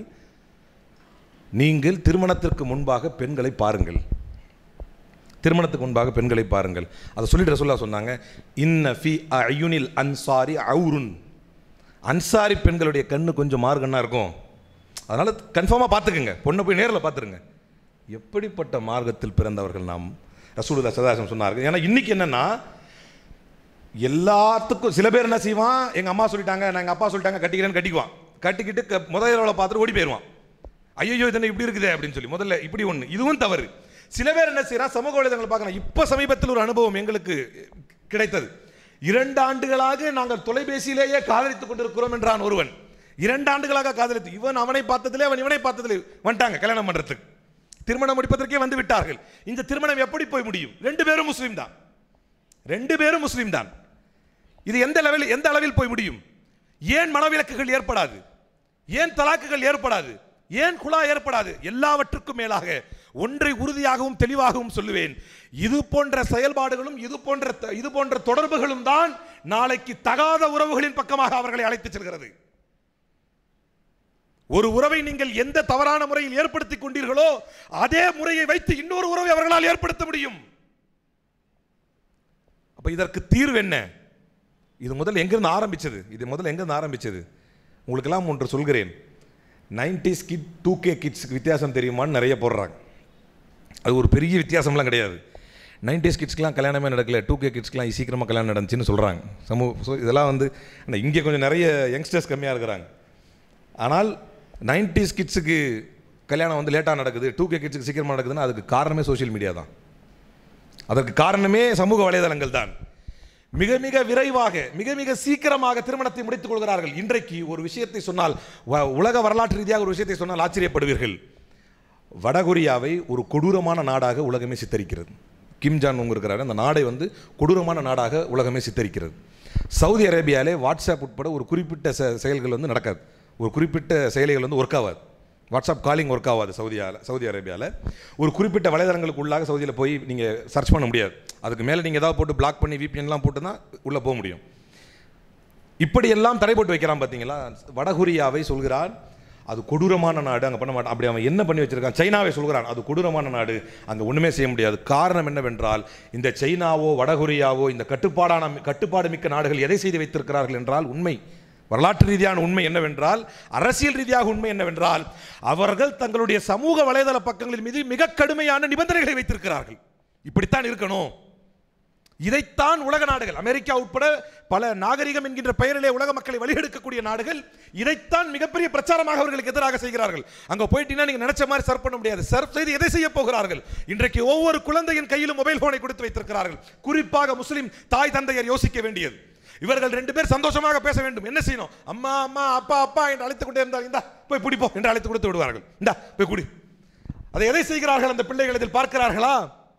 நீங்கள் திருமணத்திற்கு முன்பாக பெண்களை பாருங்கள் திருமணத்துக்கு முன்பாக பெண்களை பாருங்கள் அதை சொல்லிட்டு ரசூல்லா சொன்னாங்க இன்ன ஃபி அயுனில் அன்சாரி அவுருன் அன்சாரி பெண்களுடைய கண்ணு கொஞ்சம் மார்கண்ணா இருக்கும் அதனால் கன்ஃபார்மாக பார்த்துக்குங்க பொண்ணை போய் நேரில் பார்த்துருங்க எப்படிப்பட்ட மார்க்கத்தில் பிறந்தவர்கள் நாம் ரசூலுல்லா சதாசம் சொன்னார்கள் ஏன்னா இன்னைக்கு என்னன்னா எல்லாத்துக்கும் சில பேர் என்ன செய்வான் எங்கள் அம்மா சொல்லிட்டாங்க நான் எங்கள் அப்பா சொல்லிட்டாங்க கட்டிக்கிறேன்னு கட்டிக்குவான் கட்டிக்கிட்டு க- முதல் இரவில் பார்த்துட்டு ஓடி போயிடுவான் ஐயோ இது என்ன இப்படி இருக்குதே அப்படின்னு சொல்லி முதல்ல இப்படி ஒன்று இதுவும் தவறு சில பேர் என்ன செய்யறான் சமூக வலைதளங்களை பார்க்கலாம் இப்போ சமீபத்தில் ஒரு அனுபவம் எங்களுக்கு கிடைத்தது இரண்டு ஆண்டுகளாக நாங்கள் தொலைபேசியிலேயே காதலித்துக் கொண்டிருக்கிறோம் என்றான் ஒருவன் இரண்டு ஆண்டுகளாக காதலித்து இவன் அவனை பார்த்ததிலே அவன் இவனை பார்த்ததிலே வந்துட்டாங்க கல்யாணம் பண்றதுக்கு திருமணம் முடிப்பதற்கே வந்து விட்டார்கள் இந்த திருமணம் எப்படி போய் முடியும் ரெண்டு பேரும் முஸ்லீம் தான் ரெண்டு பேரும் முஸ்லீம் தான் இது எந்த லெவலில் எந்த அளவில் போய் முடியும் ஏன் மனவிலக்குகள் ஏற்படாது ஏன் தலாக்குகள் ஏற்படாது ஏன் குழா ஏற்படாது எல்லாவற்றுக்கும் மேலாக ஒன்றை உறுதியாகவும் தெளிவாகவும் சொல்லுவேன் இது போன்ற செயல்பாடுகளும் இது போன்ற த- இது போன்ற தொடர்புகளும் தான் நாளைக்கு தகாத உறவுகளின் பக்கமாக அவர்களை அழைத்துச் செல்கிறது ஒரு உறவை நீங்கள் எந்த தவறான முறையில் ஏற்படுத்திக் கொண்டீர்களோ அதே முறையை வைத்து இன்னொரு உறவை அவர்களால் ஏற்படுத்த முடியும் அப்ப இதற்கு தீர்வு என்ன இது முதல்ல எங்கிருந்து ஆரம்பிச்சது இது முதல்ல எங்கிருந்து ஆரம்பிச்சது உங்களுக்கெல்லாம் ஒன்று சொல்கிறேன் 90s கிட் டூ கே கிட்ஸுக்கு வித்தியாசம் தெரியுமான்னு நிறைய போடுறாங்க அது ஒரு பெரிய வித்தியாசம்லாம் கிடையாது 90s கிட்ஸ்க்குலாம் கல்யாணமே நடக்கல டூ கே கிட்ஸ்க்குலாம் சீக்கிரமாக கல்யாணம் நடந்துச்சுன்னு சொல்கிறாங்க சமூக ஸோ இதெல்லாம் வந்து இங்கே கொஞ்சம் நிறைய யங்ஸ்டர்ஸ் கம்மியாக இருக்கிறாங்க ஆனால் 90s கிட்ஸுக்கு கல்யாணம் வந்து லேட்டாக நடக்குது டூ கே கிட்ஸுக்கு சீக்கிரமாக நடக்குதுன்னா அதுக்கு காரணமே சோஷியல் மீடியா தான் அதற்கு காரணமே சமூக வலைதளங்கள் தான் மிக மிக விரைவாக மிக மிக சீக்கிரமாக திருமணத்தை முடித்துக் கொள்கிறார்கள் இன்றைக்கு ஒரு விஷயத்தை சொன்னால் வ- உலக வரலாற்று ரீதியாக ஒரு விஷயத்தை சொன்னால் ஆச்சரியப்படுவீர்கள் வடகொரியாவை ஒரு கொடூரமான நாடாக உலகமே சித்தரிக்கிறது கிம் ஜான் உங் இருக்கிறாரு அந்த நாடை வந்து கொடூரமான நாடாக உலகமே சித்தரிக்கிறது சவுதி அரேபியாவிலே வாட்ஸ்அப் உட்பட ஒரு குறிப்பிட்ட செ- செயல்கள் வந்து நடக்காது ஒரு குறிப்பிட்ட செயலிகள் வந்து ஒர்க் ஆகாது வாட்ஸ்அப் காலிங் ஒர்க் ஆகாது சவுதியாவில் சவுதி அரேபியாவில் ஒரு குறிப்பிட்ட வலைதளங்களுக்கு உள்ளாக சவுதியில் போய் நீங்கள் சர்ச் பண்ண முடியாது அதுக்கு மேலே நீங்கள் ஏதாவது போட்டு பிளாக் பண்ணி விபிஎன்லாம் போட்டு தான் உள்ளே போக முடியும் இப்படியெல்லாம் தடை போட்டு வைக்கிறான் பார்த்தீங்களா வடகொரியாவை சொல்கிறான் அது கொடூரமான நாடு அங்கே பண்ண மாட்டான் அப்படி அவன் என்ன பண்ணி வச்சிருக்கான் சைனாவை சொல்கிறான் அது கொடூரமான நாடு அங்கே ஒன்றுமே செய்ய முடியாது காரணம் என்னவென்றால் இந்த சைனாவோ வடகொரியாவோ இந்த கட்டுப்பாடான கட்டுப்பாடு மிக்க நாடுகள் எதை செய்து வைத்திருக்கிறார்கள் என்றால் உண்மை வரலாற்று ரீதியான உண்மை என்னவென்றால் அரசியல் ரீதியாக உண்மை என்னவென்றால் அவர்கள் தங்களுடைய சமூக வலைதள பக்கங்களின் மீது மிக கடுமையான நிபந்தனைகளை வைத்திருக்கிறார்கள் இப்படித்தான் இருக்கணும் இதைத்தான் உலக நாடுகள் அமெரிக்கா உட்பட பல நாகரிகம் என்கின்ற பெயரிலே உலக மக்களை வழிகெடுக்கக்கூடிய நாடுகள் இதைத்தான் மிகப்பெரிய பிரச்சாரமாக அவர்களுக்கு எதிராக செய்கிறார்கள் அங்க போயிட்டீங்கன்னா நீங்க நினைச்ச மாதிரி சர்வ் பண்ண முடியாது சர்வ் செய்து எதை செய்ய போகிறார்கள் இன்றைக்கு ஒவ்வொரு குழந்தையின் கையிலும் மொபைல் போனை கொடுத்து வைத்திருக்கிறார்கள் குறிப்பாக முஸ்லிம் தாய் தந்தையர் யோசிக்க வேண்டியது இவர்கள் ரெண்டு பேர் சந்தோஷமாக பேச வேண்டும் என்ன செய்யணும் அம்மா அம்மா அப்பா அப்பா என்று அழைத்துக் கொண்டே இருந்தால் இந்தா போய் பிடிப்போ என்று அழைத்து கொடுத்து விடுவார்கள் இந்தா போய் குடி அதை எதை செய்கிறார்கள் அந்த பிள்ளைகள் இதில் பார்க்கிறார்களா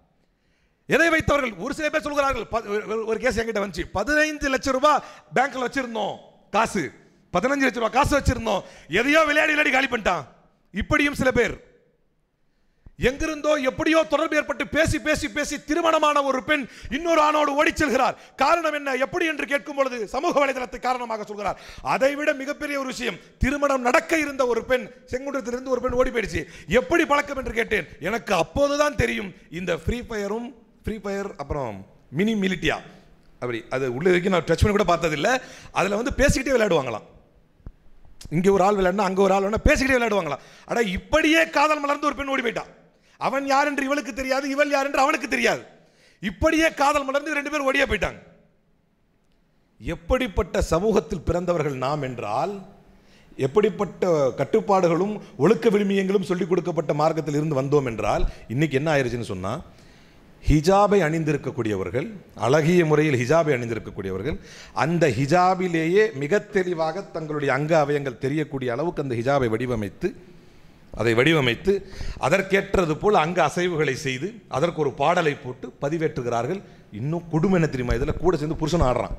எதை வைத்தவர்கள் ஒரு சில பேர் சொல்கிறார்கள் ப- ஒரு- ஒரு கேஸ் என்கிட்ட வந்துச்சு பதினைந்து லட்சம் ரூபாய் பேங்க்ல வச்சிருந்தோம் காசு பதினஞ்சு லட்சம் ரூபாய் காசு வச்சிருந்தோம் எதையோ விளையாடி விளையாடி காலி பண்ணிட்டான் இப்படியும் சில பேர் எங்கிருந்தோ எப்படியோ தொடர்பு ஏற்பட்டு பேசி பேசி பேசி திருமணமான ஒரு பெண் இன்னொரு ஆணோடு ஓடிச் செல்கிறார் காரணம் என்ன எப்படி என்று கேட்கும் பொழுது சமூக வலைதளத்தை காரணமாக சொல்கிறார் அதை விட மிகப்பெரிய ஒரு விஷயம் திருமணம் நடக்க இருந்த ஒரு பெண் செங்குன்றத்திலிருந்து ஒரு பெண் ஓடி போயிடுச்சு எப்படி பழக்கம் என்று கேட்டேன் எனக்கு அப்போதுதான் தெரியும் இந்த ஃப்ரீ ஃபயரும் ஃப்ரீ ஃபயர் அப்புறம் மினி மிலிட்டியா அப்படி அது உள்ள வரைக்கும் நான் டச் பண்ணி கூட பார்த்ததில்ல அதில் வந்து பேசிக்கிட்டே விளையாடுவாங்களாம் இங்கே ஒரு ஆள் விளையாடினா அங்கே ஒரு ஆள் விளையாடினா பேசிக்கிட்டே விளையாடுவாங்களாம் அட இப்படியே காதல் மலர்ந்து ஒரு பெண் ஓடி போயிட்டான் அவன் யார் என்று இவளுக்கு தெரியாது இவள் யார் என்று அவனுக்கு தெரியாது இப்படியே காதல் மலர்ந்து ரெண்டு பேரும் ஓடியே போயிட்டாங்க எப்படிப்பட்ட சமூகத்தில் பிறந்தவர்கள் நாம் என்றால் எப்படிப்பட்ட கட்டுப்பாடுகளும் ஒழுக்க விழுமியங்களும் சொல்லிக் கொடுக்கப்பட்ட மார்க்கத்தில் இருந்து வந்தோம் என்றால் இன்னைக்கு என்ன ஆயிருச்சுன்னு சொன்னா ஹிஜாபை அணிந்திருக்கக்கூடியவர்கள் அழகிய முறையில் ஹிஜாபை அணிந்திருக்கக்கூடியவர்கள் அந்த ஹிஜாபிலேயே மிக தெளிவாக தங்களுடைய அங்க அவயங்கள் தெரியக்கூடிய அளவுக்கு அந்த ஹிஜாபை வடிவமைத்து அதை வடிவமைத்து அதற்கேற்றது போல் அங்க அசைவுகளை செய்து அதற்கு ஒரு பாடலை போட்டு பதிவேற்றுகிறார்கள் இன்னும் கொடுமை என்ன தெரியுமா இதில் கூட சேர்ந்து புருஷன் ஆடுறான்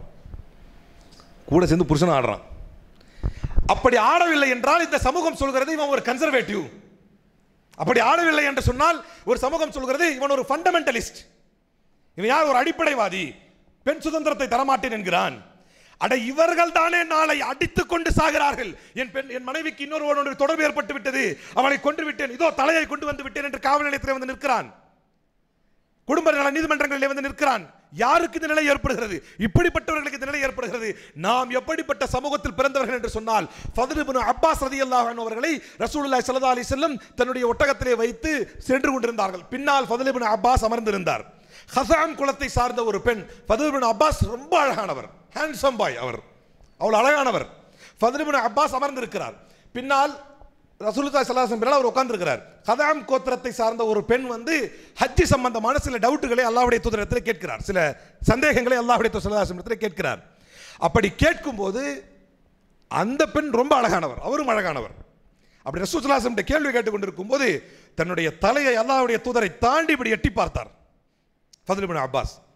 கூட சேர்ந்து புருஷன் ஆடுறான் அப்படி ஆடவில்லை என்றால் இந்த சமூகம் சொல்கிறது இவன் ஒரு கன்சர்வேட்டிவ் அப்படி ஆடவில்லை என்று சொன்னால் ஒரு சமூகம் சொல்கிறது இவன் ஒரு ஃபண்டமெண்டலிஸ்ட் இவன் யார் ஒரு அடிப்படைவாதி பெண் சுதந்திரத்தை தரமாட்டேன் என்கிறான் அட இவர்கள் தானே நாளை அடித்துக் கொண்டு சாகிறார்கள் என் பெண் என் மனைவிக்கு இன்னொரு தொடர்பு ஏற்பட்டு விட்டது அவளை கொன்று விட்டேன் இதோ தலையை கொண்டு வந்து விட்டேன் என்று காவல் நிலையத்தில் வந்து நிற்கிறான் குடும்ப நல நீதிமன்றங்களிலே வந்து நிற்கிறான் யாருக்கு இந்த நிலை ஏற்படுகிறது இப்படிப்பட்டவர்களுக்கு இந்த நிலை ஏற்படுகிறது நாம் எப்படிப்பட்ட சமூகத்தில் பிறந்தவர்கள் என்று சொன்னால் ஃபதுல் இப்னு அப்பாஸ் ரதியல்லாஹு அன்ஹு அவர்களை ரசூலுல்லாஹி ஸல்லல்லாஹு அலைஹி வஸல்லம் தன்னுடைய ஒட்டகத்திலே வைத்து சென்று கொண்டிருந்தார்கள் பின்னால் ஃபதுல் இப்னு அப்பாஸ் அமர்ந்திருந்தார் ஹசாம் குலத்தை சார்ந்த ஒரு பெண் ஃபதுல் இப்னு அப்பாஸ் ரொம்ப அழகானவர் ஹேண்ட்ஸம் பாய் அவர் அவ்வளவு அழகானவர் ஃபதுல் இப்னு அப்பாஸ் அமர்ந்திருக்கிறார் பின்னால் ரசூலுல்லாஹி ஸல்லல்லாஹு அலைஹி வஸல்லம் அவர் உட்கார்ந்திருக்கிறார் கதாம் கோத்திரத்தை சார்ந்த ஒரு பெண் வந்து ஹஜ்ஜி சம்பந்தமான சில டவுட்டுகளை அல்லாஹ்வுடைய தூதரத்தில் கேட்கிறார் சில சந்தேகங்களை அல்லாஹ்வுடைய தூதர் ஸல்லல்லாஹு அலைஹி வஸல்லம் கேட்கிறார் அப்படி கேட்கும்போது அந்த பெண் ரொம்ப அழகானவர் அவரும் அழகானவர் அப்படி ரசூல் ஸல்லல்லாஹு அலைஹி வஸல்லம் கேள்வி கேட்டுக்கொண்டிருக்கும் போது தன்னுடைய தலையை அல்லாஹ்வுடைய தூதரை தாண்டி இப்படி எட்டி பார்த்தார் ஃபதுல் இப்னு அப்பாஸ்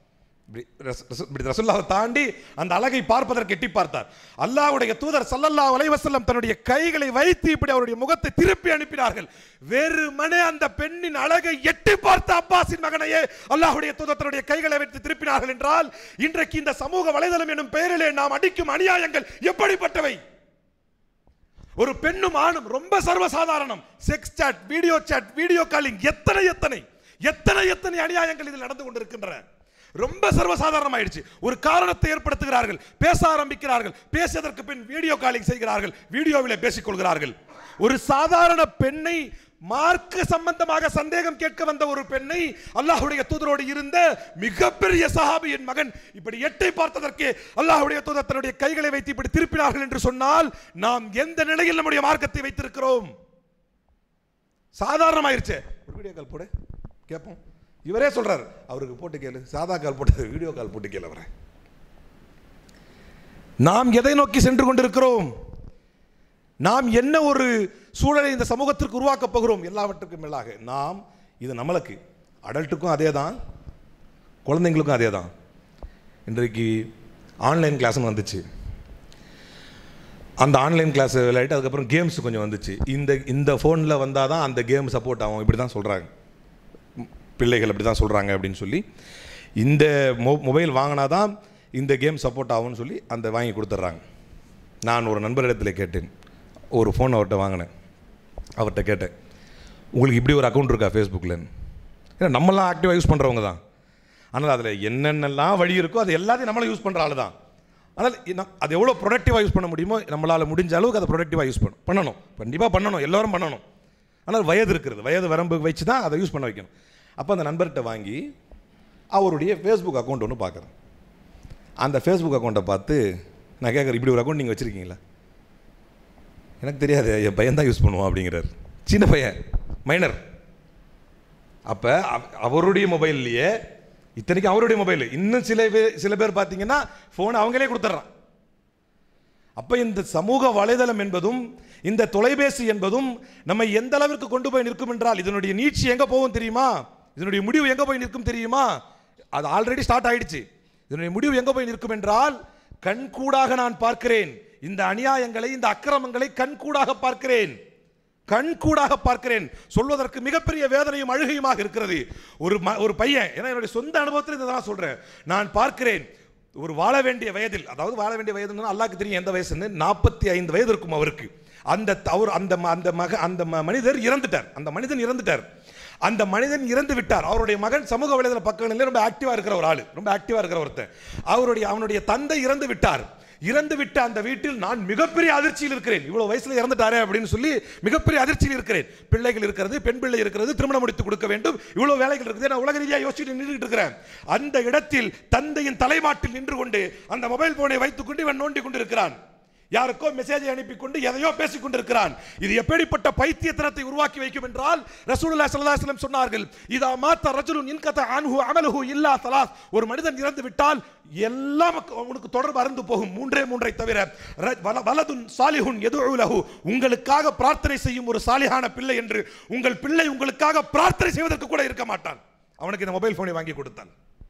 இப்படி ரஸ்- ரஸ்- இப்படி ரசுல்லாவை தாண்டி அந்த அழகை பார்ப்பதற்கு எட்டி பார்த்தார் அல்லாஹ்வுடைய தூதர் ஸல்லல்லாஹு அலைஹி வஸல்லம் தன்னுடைய கைகளை வைத்து இப்படி அவருடைய முகத்தை திருப்பி அனுப்பினார்கள் வெறுமனே அந்த பெண்ணின் அழகை எட்டி பார்த்த அப்பாஸின் மகனையே அல்லாஹ்வுடைய தூதர் தன்னுடைய கைகளை வைத்து திருப்பினார்கள் என்றால் இன்றைக்கு இந்த சமூக வலைதளம் என்னும் பெயரிலே நாம் அடிக்கும் அநியாயங்கள் எப்படிப்பட்டவை ஒரு பெண்ணும் ஆணும் ரொம்ப சர்வசாதாரணம் sex chat video chat video calling எத்தனை எத்தனை எத்தனை எத்தனை அநியாயங்கள் இதில் நடந்து கொண்டிருக்கின்றன ரொம்ப சர்வசாதாரணமாயிடுச்சு ஒரு காரணத்தை ஏற்படுத்துகிறார்கள் பேச ஆரம்பிக்கிறார்கள் பேசியதற்கு பின் வீடியோ காலிங் செய்கிறார்கள் வீடியோவிலே பேசிக் கொள்கிறார்கள் ஒரு சாதாரண பெண்ணை மார்க்க சம்பந்தமாக சந்தேகம் கேட்க வந்த ஒரு பெண்ணை அல்லாஹ்வுடைய தூதரோடு இருந்த மிகப்பெரிய சஹாபியின் மகன் இப்படி எட்டை பார்த்ததற்கு அல்லாஹ்வுடைய தூதர் தன்னுடைய கைகளை வைத்து இப்படி திருப்பினார்கள் என்று சொன்னால் நாம் எந்த நிலையில் நம்முடைய மார்க்கத்தை வைத்திருக்கிறோம் சாதாரணமாயிருச்சே ஒரு வீடியோ கால் போடு கேட்போம் இவரே சொல்றாரு அவருக்கு போட்டு கேளு சாதா கால் போட்டு வீடியோ கால் போட்டு கேளு அவரை நாம் எதை நோக்கி சென்று கொண்டிருக்கிறோம் நாம் என்ன ஒரு சூழலை இந்த சமூகத்திற்கு உருவாக்கப் போகிறோம் எல்லாவற்றுக்கும் மேலாக நாம் இது நம்மளுக்கு அடல்ட்டுக்கும் அதே தான் குழந்தைங்களுக்கும் அதே தான் இன்றைக்கு ஆன்லைன் கிளாஸ்னு வந்துச்சு அந்த ஆன்லைன் கிளாஸ் விளையாட்டு அதுக்கப்புறம் கேம்ஸ் கொஞ்சம் வந்துச்சு இந்த இந்த ஃபோனில் வந்தால் தான் அந்த கேம் சப்போர்ட் ஆகும் இப்படி தான் சொல்கிறாங்க பிள்ளைகள் அப்படி தான் சொல்கிறாங்க அப்படின்னு சொல்லி இந்த மொ மொபைல் வாங்கினா தான் இந்த கேம் சப்போர்ட் ஆகும்னு சொல்லி அந்த வாங்கி கொடுத்துட்றாங்க நான் ஒரு நண்பரிடத்தில் கேட்டேன் ஒரு ஃபோன் அவர்கிட்ட வாங்கினேன் அவர்கிட்ட கேட்டேன் உங்களுக்கு இப்படி ஒரு அக்கௌண்ட் இருக்கா ஃபேஸ்புக்கில்னு ஏன்னா நம்மளாம் ஆக்டிவாக யூஸ் பண்ணுறவங்க தான் ஆனால் அதில் என்னென்னலாம் வழி இருக்கோ அது எல்லாத்தையும் நம்மளும் யூஸ் பண்ணுற ஆள் தான் ஆனால் இன்னும் அது எவ்வளோ ப்ரொடக்டிவாக யூஸ் பண்ண முடியுமோ நம்மளால் முடிஞ்ச அளவுக்கு அதை ப்ரொடக்டிவாக யூஸ் பண்ணணும் பண்ணணும் கண்டிப்பாக பண்ணணும் எல்லோரும் பண்ணணும் ஆனால் வயது இருக்கிறது வயது வரம்பு வச்சு தான் அதை யூஸ் பண்ண வைக்கணும் அப்போ அந்த நண்பர்கிட்ட வாங்கி அவருடைய ஃபேஸ்புக் அக்கௌண்ட் ஒன்று பார்க்குறேன் அந்த ஃபேஸ்புக் அக்கௌண்ட்டை பார்த்து நான் கேட்குறேன் இப்படி ஒரு அக்கௌண்ட் நீங்கள் வச்சுருக்கீங்களா எனக்கு தெரியாது என் பையன் தான் யூஸ் பண்ணுவான் அப்படிங்கிறார் சின்ன பையன் மைனர் அப்போ அவருடைய மொபைல்லையே இத்தனைக்கும் அவருடைய மொபைல் இன்னும் சில பேர் சில பேர் பார்த்தீங்கன்னா ஃபோனை அவங்களே கொடுத்துட்றான் அப்போ இந்த சமூக வலைதளம் என்பதும் இந்த தொலைபேசி என்பதும் நம்மை எந்த அளவிற்கு கொண்டு போய் நிற்கும் என்றால் இதனுடைய நீட்சி எங்கே போகும் தெரியுமா இதனுடைய முடிவு எங்கே போய் நிற்கும் தெரியுமா அது ஆல்ரெடி ஸ்டார்ட் ஆயிடுச்சு இதனுடைய முடிவு எங்கே போய் நிற்கும் என்றால் கண்கூடாக நான் பார்க்கிறேன் இந்த அநியாயங்களை இந்த அக்கிரமங்களை கண்கூடாக பார்க்கிறேன் கண்கூடாக பார்க்கிறேன் சொல்வதற்கு மிகப்பெரிய வேதனையும் அழுகையுமாக இருக்கிறது ஒரு ம- ஒரு பையன் ஏன்னா என்னுடைய சொந்த அனுபவத்தில் இதை தான் சொல்றேன் நான் பார்க்கிறேன் ஒரு வாழ வேண்டிய வயதில் அதாவது வாழ வேண்டிய வயதுன்னு அல்லாஹ்க்கு தெரியும் எந்த வயசுன்னு நாற்பத்தி ஐந்து வயது இருக்கும் அவருக்கு அந்த அவர் அந்த ம- அந்த மக அந்த ம- மனிதர் இறந்துட்டார் அந்த மனிதன் இறந்துட்டார் அந்த மனிதன் இறந்து விட்டார் அவருடைய மகன் சமூக வலைதள பக்கங்களில் ரொம்ப ஆக்டிவா இருக்கிற ஒரு ஆளு ரொம்ப ஆக்டிவா இருக்கிற ஒருத்தன் அவருடைய அவனுடைய தந்தை இறந்து விட்டார் இறந்து விட்ட அந்த வீட்டில் நான் மிகப்பெரிய அதிர்ச்சியில் இருக்கிறேன் இவ்வளவு வயசுல இறந்துட்டாரே அப்படின்னு சொல்லி மிகப்பெரிய அதிர்ச்சியில் இருக்கிறேன் பிள்ளைகள் இருக்கிறது பெண் பிள்ளை இருக்கிறது திருமணம் முடித்து கொடுக்க வேண்டும் இவ்வளவு வேலைகள் இருக்குது நான் உலக ரீதியாக யோசிச்சுட்டு நின்றுட்டு இருக்கிறேன் அந்த இடத்தில் தந்தையின் தலைமாட்டில் நின்று கொண்டு அந்த மொபைல் போனை வைத்துக்கொண்டு இவன் நோண்டி கொண்டிருக்கிறான் யாருக்கோ மெசேஜை அனுப்பி கொண்டு எதையோ பேசிக் கொண்டிருக்கிறான் இது எப்படிப்பட்ட பைத்தியத்தனத்தை உருவாக்கி வைக்கும் என்றால் ரசூலுல்லாஹி ஸல்லல்லாஹு அலைஹி வஸல்லம் சொன்னார்கள் இதா மாத்த ரஜுலுன் இன்கத அன்ஹு அமலுஹு இல்லா ஸலாஸ் ஒரு மனிதன் இறந்து விட்டால் எல்லாம் அவனுக்கு தொடர்பு அறந்து போகும் மூன்றே மூன்றை தவிர ர- வல- வலதுன் சாலிஹுன் எதுஉ லஹு உங்களுக்காக பிரார்த்தனை செய்யும் ஒரு சாலிஹான பிள்ளை என்று உங்கள் பிள்ளை உங்களுக்காக பிரார்த்தனை செய்வதற்கு கூட இருக்க மாட்டான் அவனுக்கு இந்த மொபைல் போனை வாங்கி கொடுத்தான்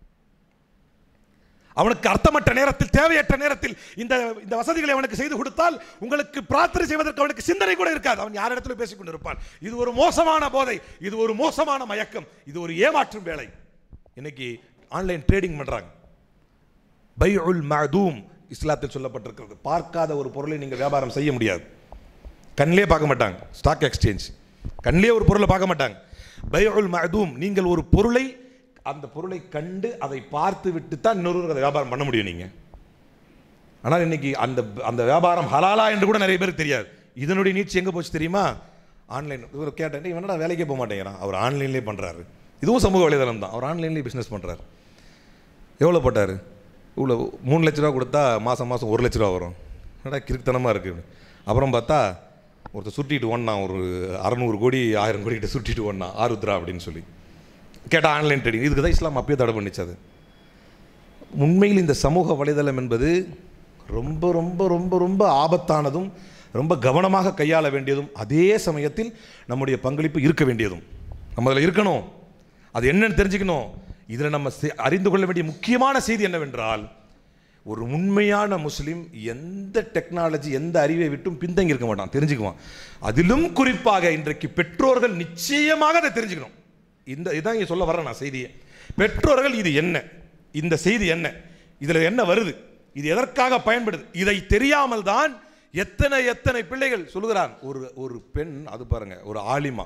அவனுக்கு அர்த்தமற்ற நேரத்தில் தேவையற்ற நேரத்தில் இந்த இந்த வசதிகளை அவனுக்கு செய்து கொடுத்தால் உங்களுக்கு பிரார்த்தனை செய்வதற்கு அவனுக்கு சிந்தனை கூட இருக்காது அவன் யார் இடத்துல பேசிக் கொண்டிருப்பான் இது ஒரு மோசமான போதை இது ஒரு மோசமான மயக்கம் இது ஒரு ஏமாற்றும் வேலை இன்னைக்கு ஆன்லைன் ட்ரேடிங் பண்றாங்க பைஉல் மஅதூம் இஸ்லாத்தில் சொல்லப்பட்டிருக்கிறது பார்க்காத ஒரு பொருளை நீங்கள் வியாபாரம் செய்ய முடியாது கண்ணிலே பார்க்க மாட்டாங்க ஸ்டாக் எக்ஸ்சேஞ்ச் கண்ணிலே ஒரு பொருளை பார்க்க மாட்டாங்க பைஉல் மஅதூம் நீங்கள் ஒரு பொருளை அந்த பொருளை கண்டு அதை பார்த்து விட்டு தான் இன்னொரு அதை வியாபாரம் பண்ண முடியும் நீங்கள் ஆனால் இன்னைக்கு அந்த அந்த வியாபாரம் ஹலாலா என்று கூட நிறைய பேருக்கு தெரியாது இதனுடைய நீட்சி எங்கே போச்சு தெரியுமா ஆன்லைன் இவர் கேட்டேன் இவன் என்னடா வேலைக்கே போக மாட்டேங்கிறான் அவர் ஆன்லைன்லேயே பண்ணுறாரு இதுவும் சமூக வலைதளம் தான் அவர் ஆன்லைன்லேயே பிஸ்னஸ் பண்ணுறாரு எவ்வளோ போட்டார் இவ்வளோ மூணு லட்ச ரூபா கொடுத்தா மாதம் மாதம் ஒரு லட்ச ரூபா வரும் என்னடா கிறுக்குத்தனமாக இருக்குது அப்புறம் பார்த்தா ஒருத்தர் சுட்டிட்டு ஒண்ணான் ஒரு அறநூறு கோடி ஆயிரம் கோடி கிட்ட சுட்டிட்டு ஒண்ணா ஆருத்ரா அப்படின்னு சொல்லி கேட்டால் ஆன்லைன் ட்ரேடிங் இதுக்கு தான் இஸ்லாம் அப்பயே தடை பண்ணிச்சு அது உண்மையில் இந்த சமூக வலைதளம் என்பது ரொம்ப ரொம்ப ரொம்ப ரொம்ப ஆபத்தானதும் ரொம்ப கவனமாக கையாள வேண்டியதும் அதே சமயத்தில் நம்முடைய பங்களிப்பு இருக்க வேண்டியதும் நம்ம அதில் இருக்கணும் அது என்னன்னு தெரிஞ்சுக்கணும் இதில் நம்ம செ- அறிந்து கொள்ள வேண்டிய முக்கியமான செய்தி என்னவென்றால் ஒரு உண்மையான முஸ்லீம் எந்த டெக்னாலஜி எந்த அறிவை விட்டும் பின்தங்கி இருக்க மாட்டான் தெரிஞ்சுக்குவான் அதிலும் குறிப்பாக இன்றைக்கு பெற்றோர்கள் நிச்சயமாக அதை தெரிஞ்சுக்கணும் இந்த இதான் இங்கே சொல்ல வரேன் நான் செய்தியை பெற்றோர்கள் இது என்ன இந்த செய்தி என்ன இதில் என்ன வருது இது எதற்காக பயன்படுது இதை தெரியாமல் தான் எத்தனை எத்தனை பிள்ளைகள் சொல்லுகிறான் ஒரு ஒரு பெண் அது பாருங்க ஒரு ஆலிமா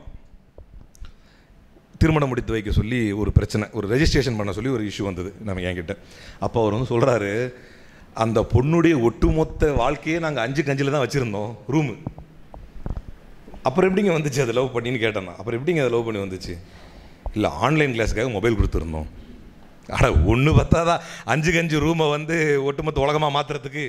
திருமணம் முடித்து வைக்க சொல்லி ஒரு பிரச்சனை ஒரு ரெஜிஸ்ட்ரேஷன் பண்ண சொல்லி ஒரு இஷ்யூ வந்தது நம்ம என்கிட்ட அப்போ அவர் வந்து சொல்கிறாரு அந்த பொண்ணுடைய ஒட்டுமொத்த வாழ்க்கையை நாங்கள் அஞ்சு கஞ்சில் தான் வச்சுருந்தோம் ரூமு அப்புறம் எப்படிங்க வந்துச்சு அதை லவ் பண்ணின்னு கேட்டேன் நான். அப்புறம் எப்படிங்க அதை லவ் பண்ணி வந்துச்சு இல்லை ஆன்லைன் கிளாஸுக்காக மொபைல் கொடுத்துருந்தோம் அட ஒன்று பத்தாதா அஞ்சு கஞ்சு ரூமை வந்து ஒட்டுமொத்த உலகமாக மாற்றுறதுக்கு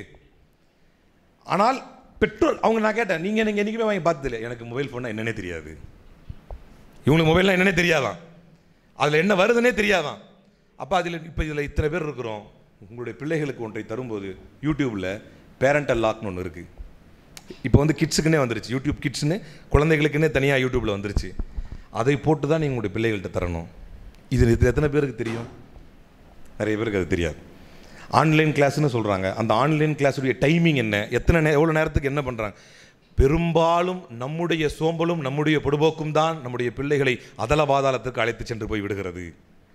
ஆனால் பெட்ரோல் அவங்க நான் கேட்டேன் நீங்கள் நீங்கள் என்றைக்குமே வாங்கி பார்த்ததில்ல எனக்கு மொபைல் ஃபோன்னா என்னன்னே தெரியாது இவங்களுக்கு மொபைல்லாம் என்னன்னே தெரியாதான் அதில் என்ன வருதுன்னே தெரியாதான் அப்போ அதில் இப்போ இதில் இத்தனை பேர் இருக்கிறோம் உங்களுடைய பிள்ளைகளுக்கு ஒன்றை தரும்போது யூடியூப்பில் பேரண்டல் லாக்னு ஒன்று இருக்குது இப்போ வந்து கிட்ஸுக்குன்னே வந்துருச்சு யூடியூப் கிட்ஸ்னு குழந்தைகளுக்குன்னே தனியாக யூடியூப்பில் வந்துருச்சு அதை போட்டு தான் நீங்கள் உங்களுடைய பிள்ளைகள்கிட்ட தரணும் இது இது எத்தனை பேருக்கு தெரியும் நிறைய பேருக்கு அது தெரியாது ஆன்லைன் கிளாஸ்னு சொல்கிறாங்க அந்த ஆன்லைன் கிளாஸுடைய டைமிங் என்ன எத்தனை நே எவ்வளோ நேரத்துக்கு என்ன பண்ணுறாங்க பெரும்பாலும் நம்முடைய சோம்பலும் நம்முடைய பொடுபோக்கும் தான் நம்முடைய பிள்ளைகளை அதல பாதாளத்துக்கு அழைத்து சென்று போய் விடுகிறது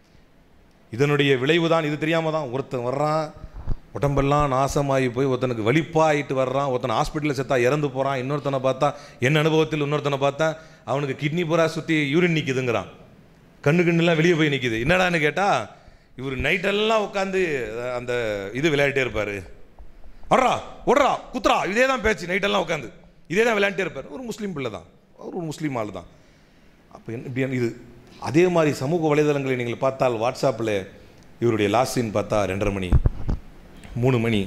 இதனுடைய விளைவு தான் இது தெரியாமல் தான் ஒருத்தன் வர்றான் உடம்பெல்லாம் நாசமாகி போய் ஒருத்தனுக்கு வலிப்பாயிட்டு வர்றான் ஒருத்தன் ஹாஸ்பிட்டலில் செத்தா இறந்து போகிறான் இன்னொருத்தனை பார்த்தா என் அனுபவத்தில் இன்னொருத்தனை பார்த்தா அவனுக்கு கிட்னி பூரா சுற்றி யூரின் நிற்கிதுங்கிறான் கண்ணு கண்ணுலாம் வெளியே போய் நிற்கிது என்னடான்னு கேட்டால் இவர் நைட்டெல்லாம் உட்காந்து அந்த இது விளையாடிட்டே இருப்பார் வர்றா ஓடுறா குத்துறா இதே தான் பேச்சு நைட்டெல்லாம் உட்காந்து இதே தான் விளையாண்டே இருப்பார் ஒரு முஸ்லீம் பிள்ளை தான் அவர் ஒரு முஸ்லீம் ஆள் தான் அப்போ என்ன இப்படி இது அதே மாதிரி சமூக வலைதளங்களை நீங்கள் பார்த்தால் வாட்ஸ்அப்பில் இவருடைய லாஸ்ட் சீன் பார்த்தா ரெண்டரை மணி மூணு மணி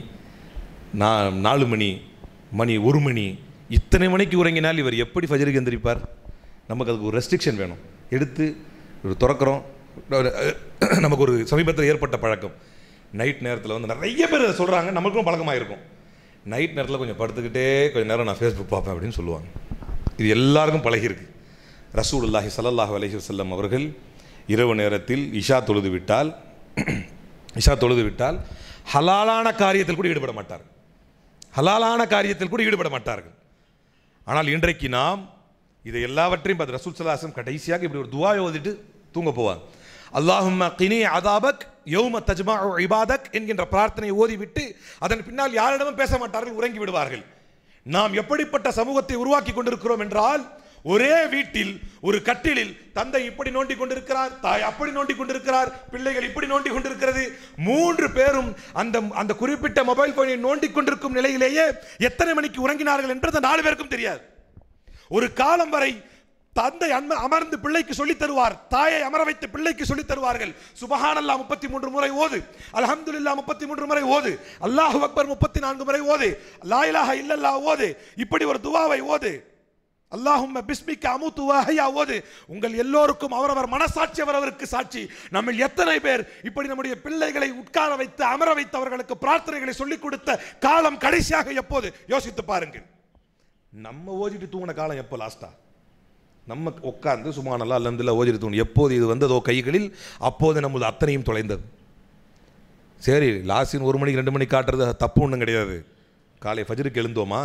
நான் நாலு மணி மணி ஒரு மணி இத்தனை மணிக்கு உறங்கினால் இவர் எப்படி ஃபஜருக்கு எந்திரிப்பார் நமக்கு அதுக்கு ஒரு ரெஸ்ட்ரிக்ஷன் வேணும் எடுத்து ஒரு திறக்கிறோம் ஒரு, அஹ், நமக்கு ஒரு சமீபத்தில் ஏற்பட்ட பழக்கம் நைட் நேரத்தில் வந்து நிறைய பேர் அதை சொல்கிறாங்க நமக்கும் பழக்கமாக இருக்கும் நைட் நேரத்தில் கொஞ்சம் படுத்துக்கிட்டே கொஞ்சம் நேரம் நான் ஃபேஸ்புக் பார்ப்பேன் அப்படின்னு சொல்லுவாங்க இது எல்லாருக்கும் பழகியிருக்கு ரசூலுல்லாஹி ஸல்லல்லாஹு அலைஹி வஸல்லம் அவர்கள் இரவு நேரத்தில் இஷா தொழுது விட்டால் இஷா தொழுது விட்டால் ஹலாலான காரியத்தில் கூட ஈடுபட மாட்டார் ஹலாலான காரியத்தில் கூட ஈடுபட மாட்டார்கள் ஆனால் இன்றைக்கு நாம் இதை எல்லாவற்றையும் பார்த்து ரசூல் சலாசம் கடைசியாக இப்படி ஒரு துவா ஓதிட்டு தூங்க போவாங்க அல்லாஹும்ம கினி அதாபக் யௌம தஜ்மா இபாதக் என்கின்ற பிரார்த்தனையை ஓதிவிட்டு அதன் பின்னால் யாரிடமும் பேச மாட்டார்கள் உறங்கி விடுவார்கள் நாம் எப்படிப்பட்ட சமூகத்தை உருவாக்கி கொண்டிருக்கிறோம் என்றால் ஒரே வீட்டில் ஒரு கட்டிலில் தந்தை இப்படி நோண்டி கொண்டிருக்கிறார் தாய் அப்படி நோண்டி கொண்டிருக்கிறார் பிள்ளைகள் இப்படி நோண்டி கொண்டிருக்கிறது மூன்று பேரும் அந்த அந்த குறிப்பிட்ட மொபைல் போனை நோண்டி கொண்டிருக்கும் நிலையிலேயே எத்தனை மணிக்கு உறங்கினார்கள் என்றது நாலு பேருக்கும் தெரியாது ஒரு காலம் வரை தந்தை அன்ம அமர்ந்து பிள்ளைக்கு சொல்லித் தருவார் தாயை அமர வைத்து பிள்ளைக்கு சொல்லித் தருவார்கள் சுபஹானல்லா முப்பத்தி மூன்று முறை ஓது அல்ஹம்துலில்லாஹ் முப்பத்தி மூன்று முறை ஓது அல்லாஹு அக்பர் முப்பத்தி நான்கு முறை ஓது லா இலாஹ இல்லல்லா ஓது இப்படி ஒரு துவாவை ஓது அல்லாஹும்ம பிஸ்மிக்க அமுத்து வஹையா ஓது உங்கள் எல்லோருக்கும் அவரவர் மனசாட்சி அவரவருக்கு சாட்சி நம்ம எத்தனை பேர் இப்படி நம்முடைய பிள்ளைகளை உட்கார வைத்து அமர வைத்து அவர்களுக்கு பிரார்த்தனைகளை சொல்லிக் கொடுத்த காலம் கடைசியாக எப்போது யோசித்து பாருங்கள் நம்ம ஓதிட்டு தூங்கின காலம் எப்போ லாஸ்டா நம்ம உட்கார்ந்து சுமானல்லா அல்லந்தில் ஓதிட்டு தூங்கணும் எப்போது இது வந்ததோ கைகளில் அப்போது நம்மளது அத்தனையும் தொலைந்தது சரி லாஸ்டின் ஒரு மணிக்கு ரெண்டு மணிக்கு காட்டுறது தப்பு ஒன்றும் கிடையாது காலை ஃபஜருக்கு எழுந்தோமா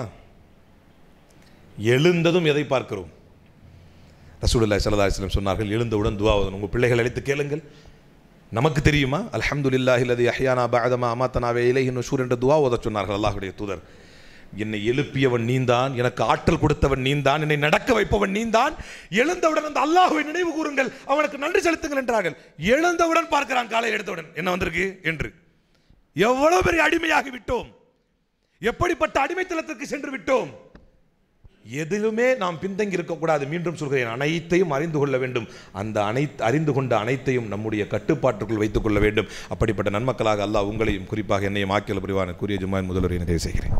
எழுந்ததும் எதை பார்க்கிறோம் ரசூலுல்லாஹி ஸல்லல்லாஹு அலைஹி வஸல்லம் சொன்னார்கள் எழுந்தவுடன் துவா ஓதணும் உங்கள் பிள்ளைகள் அழைத்து கேளுங்கள் நமக்கு தெரியுமா அல்ஹம்துலில்லாஹி அல்லதி அஹ்யானா பஅதமா அமாத்தனா வ இலைஹி நுஷூர் என்ற துவா ஓதச் சொன்னார்கள் அல்லாஹ்வுடைய தூதர் என்னை எழுப்பியவன் நீந்தான் எனக்கு ஆற்றல் கொடுத்தவன் நீந்தான் என்னை நடக்க வைப்பவன் நீந்தான் எழுந்தவுடன் அந்த அல்லாஹ்வை நினைவு கூறுங்கள் அவனுக்கு நன்றி செலுத்துங்கள் என்றார்கள் எழுந்தவுடன் பார்க்கிறான் காலை எடுத்தவுடன் என்ன வந்திருக்கு என்று எவ்வளவு பெரிய அடிமையாகி விட்டோம் எப்படிப்பட்ட அடிமைத்தனத்திற்கு சென்று விட்டோம் எதிலுமே நாம் பின்தங்கி இருக்கக்கூடாது மீண்டும் சொல்கிறேன் அனைத்தையும் அறிந்து கொள்ள வேண்டும் அந்த அனைத்து அறிந்து கொண்ட அனைத்தையும் நம்முடைய கட்டுப்பாட்டுக்குள் வைத்துக் கொள்ள வேண்டும் அப்படிப்பட்ட நன்மக்களாக அல்லாஹ் உங்களையும் குறிப்பாக என்னையும் ஆக்கியல் புரிவான கூறிய ஜுமான் முதல்வரை நிறைவு செய்கிறேன்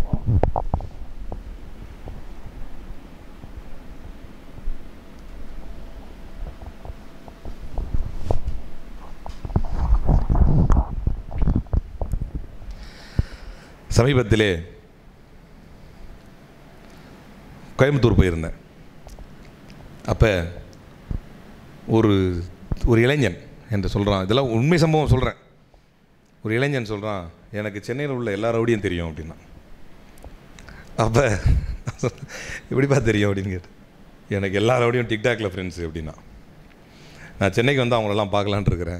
சமீபத்திலே கோயம்புத்தூர் போயிருந்தேன் அப்போ ஒரு ஒரு இளைஞன் என்று சொல்கிறான் இதெல்லாம் உண்மை சம்பவம் சொல்கிறேன் ஒரு இளைஞன் சொல்கிறான் எனக்கு சென்னையில் உள்ள எல்லா ரவுடியும் தெரியும் அப்படின்னா அப்போ எப்படிப்பா தெரியும் அப்படின்னு கேட்டு எனக்கு எல்லா ரவுடியும் டிக்டாக்ல ஃப்ரெண்ட்ஸு அப்படின்னா நான் சென்னைக்கு வந்து அவங்களெல்லாம் பார்க்கலான்ட்டு இருக்கிறேன்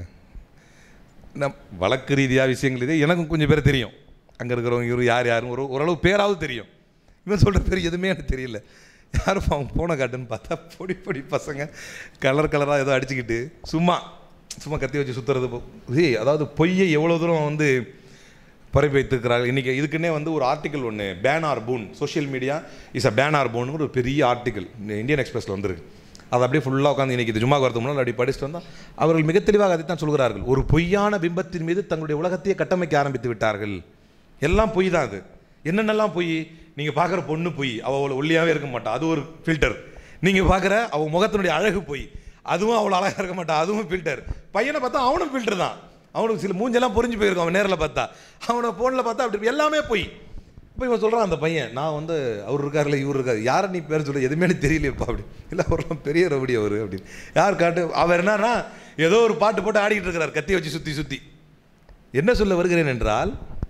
நான் வழக்கு ரீதியாக விஷயங்கள் இது எனக்கும் கொஞ்சம் பேர் தெரியும் அங்கே இருக்கிறவங்க இவரு யார் யாரும் ஒரு ஓரளவு பேராவது தெரியும் இவன் சொல்கிற பேர் எதுவுமே எனக்கு தெரியல யாரும் அவன் போன காட்டுன்னு பார்த்தா பொடி பொடி பசங்க கலர் கலராக ஏதோ அடிச்சுக்கிட்டு சும்மா சும்மா கத்தி வச்சு சுற்றுறது ஏய் அதாவது பொய்யை எவ்வளோ தூரம் வந்து பரப்பி வைத்திருக்கிறார்கள் இன்றைக்கி இதுக்குன்னே வந்து ஒரு ஆர்டிக்கல் ஒன்று ban or boon social media is a ban or boon ஒரு பெரிய ஆர்டிக்கல் இந்தியன் எக்ஸ்பிரஸில் வந்திருக்கு அது அப்படியே ஃபுல்லாக உட்காந்து இன்றைக்கி இது ஜும்மா வரது முன்னால் அப்படி படிச்சுட்டு வந்தால் அவர்கள் மிக தெளிவாக அதைத்தான் சொல்கிறார்கள் ஒரு பொய்யான பிம்பத்தின் மீது தங்களுடைய உலகத்தையே கட்டமைக்க ஆரம்பித்து விட்டார்கள் எல்லாம் பொய் தான் அது என்னென்னலாம் பொய் நீங்கள் பார்க்குற பொண்ணு பொய் அவள் அவ்வளோ ஒல்லியாகவே இருக்க மாட்டா அது ஒரு ஃபில்டர் நீங்கள் பார்க்குற அவள் முகத்தினுடைய அழகு பொய் அதுவும் அவ்வளோ அழகாக இருக்க மாட்டா அதுவும் ஃபில்டர் பையனை பார்த்தா அவனும் ஃபில்டர் தான் அவனுக்கு சில மூஞ்செல்லாம் புரிஞ்சு போயிருக்கும் அவன் நேரில் பார்த்தா அவனை ஃபோனில் பார்த்தா அப்படி எல்லாமே பொய் இப்போ இவன் சொல்கிறான் அந்த பையன் நான் வந்து அவர் இருக்கார்ல இவர் இருக்காரு யாரை நீ பேர் சொல்ல எதுவுமே எனக்கு தெரியலையப்பா அப்படி இல்லை அவர்லாம் பெரிய ரவுடி அவர் அப்படின்னு யார் காட்டு அவர் என்னன்னா ஏதோ ஒரு பாட்டு போட்டு ஆடிக்கிட்டு இருக்கிறார் கத்தி வச்சு சுற்றி சுற்றி என்ன சொல்ல வருகிறேன் என்றால்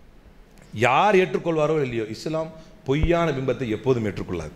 யார் ஏற்றுக்கொள்வாரோ இல்லையோ இஸ்லாம் பொய்யான பிம்பத்தை எப்போதும் ஏற்றுக்கொள்ளாது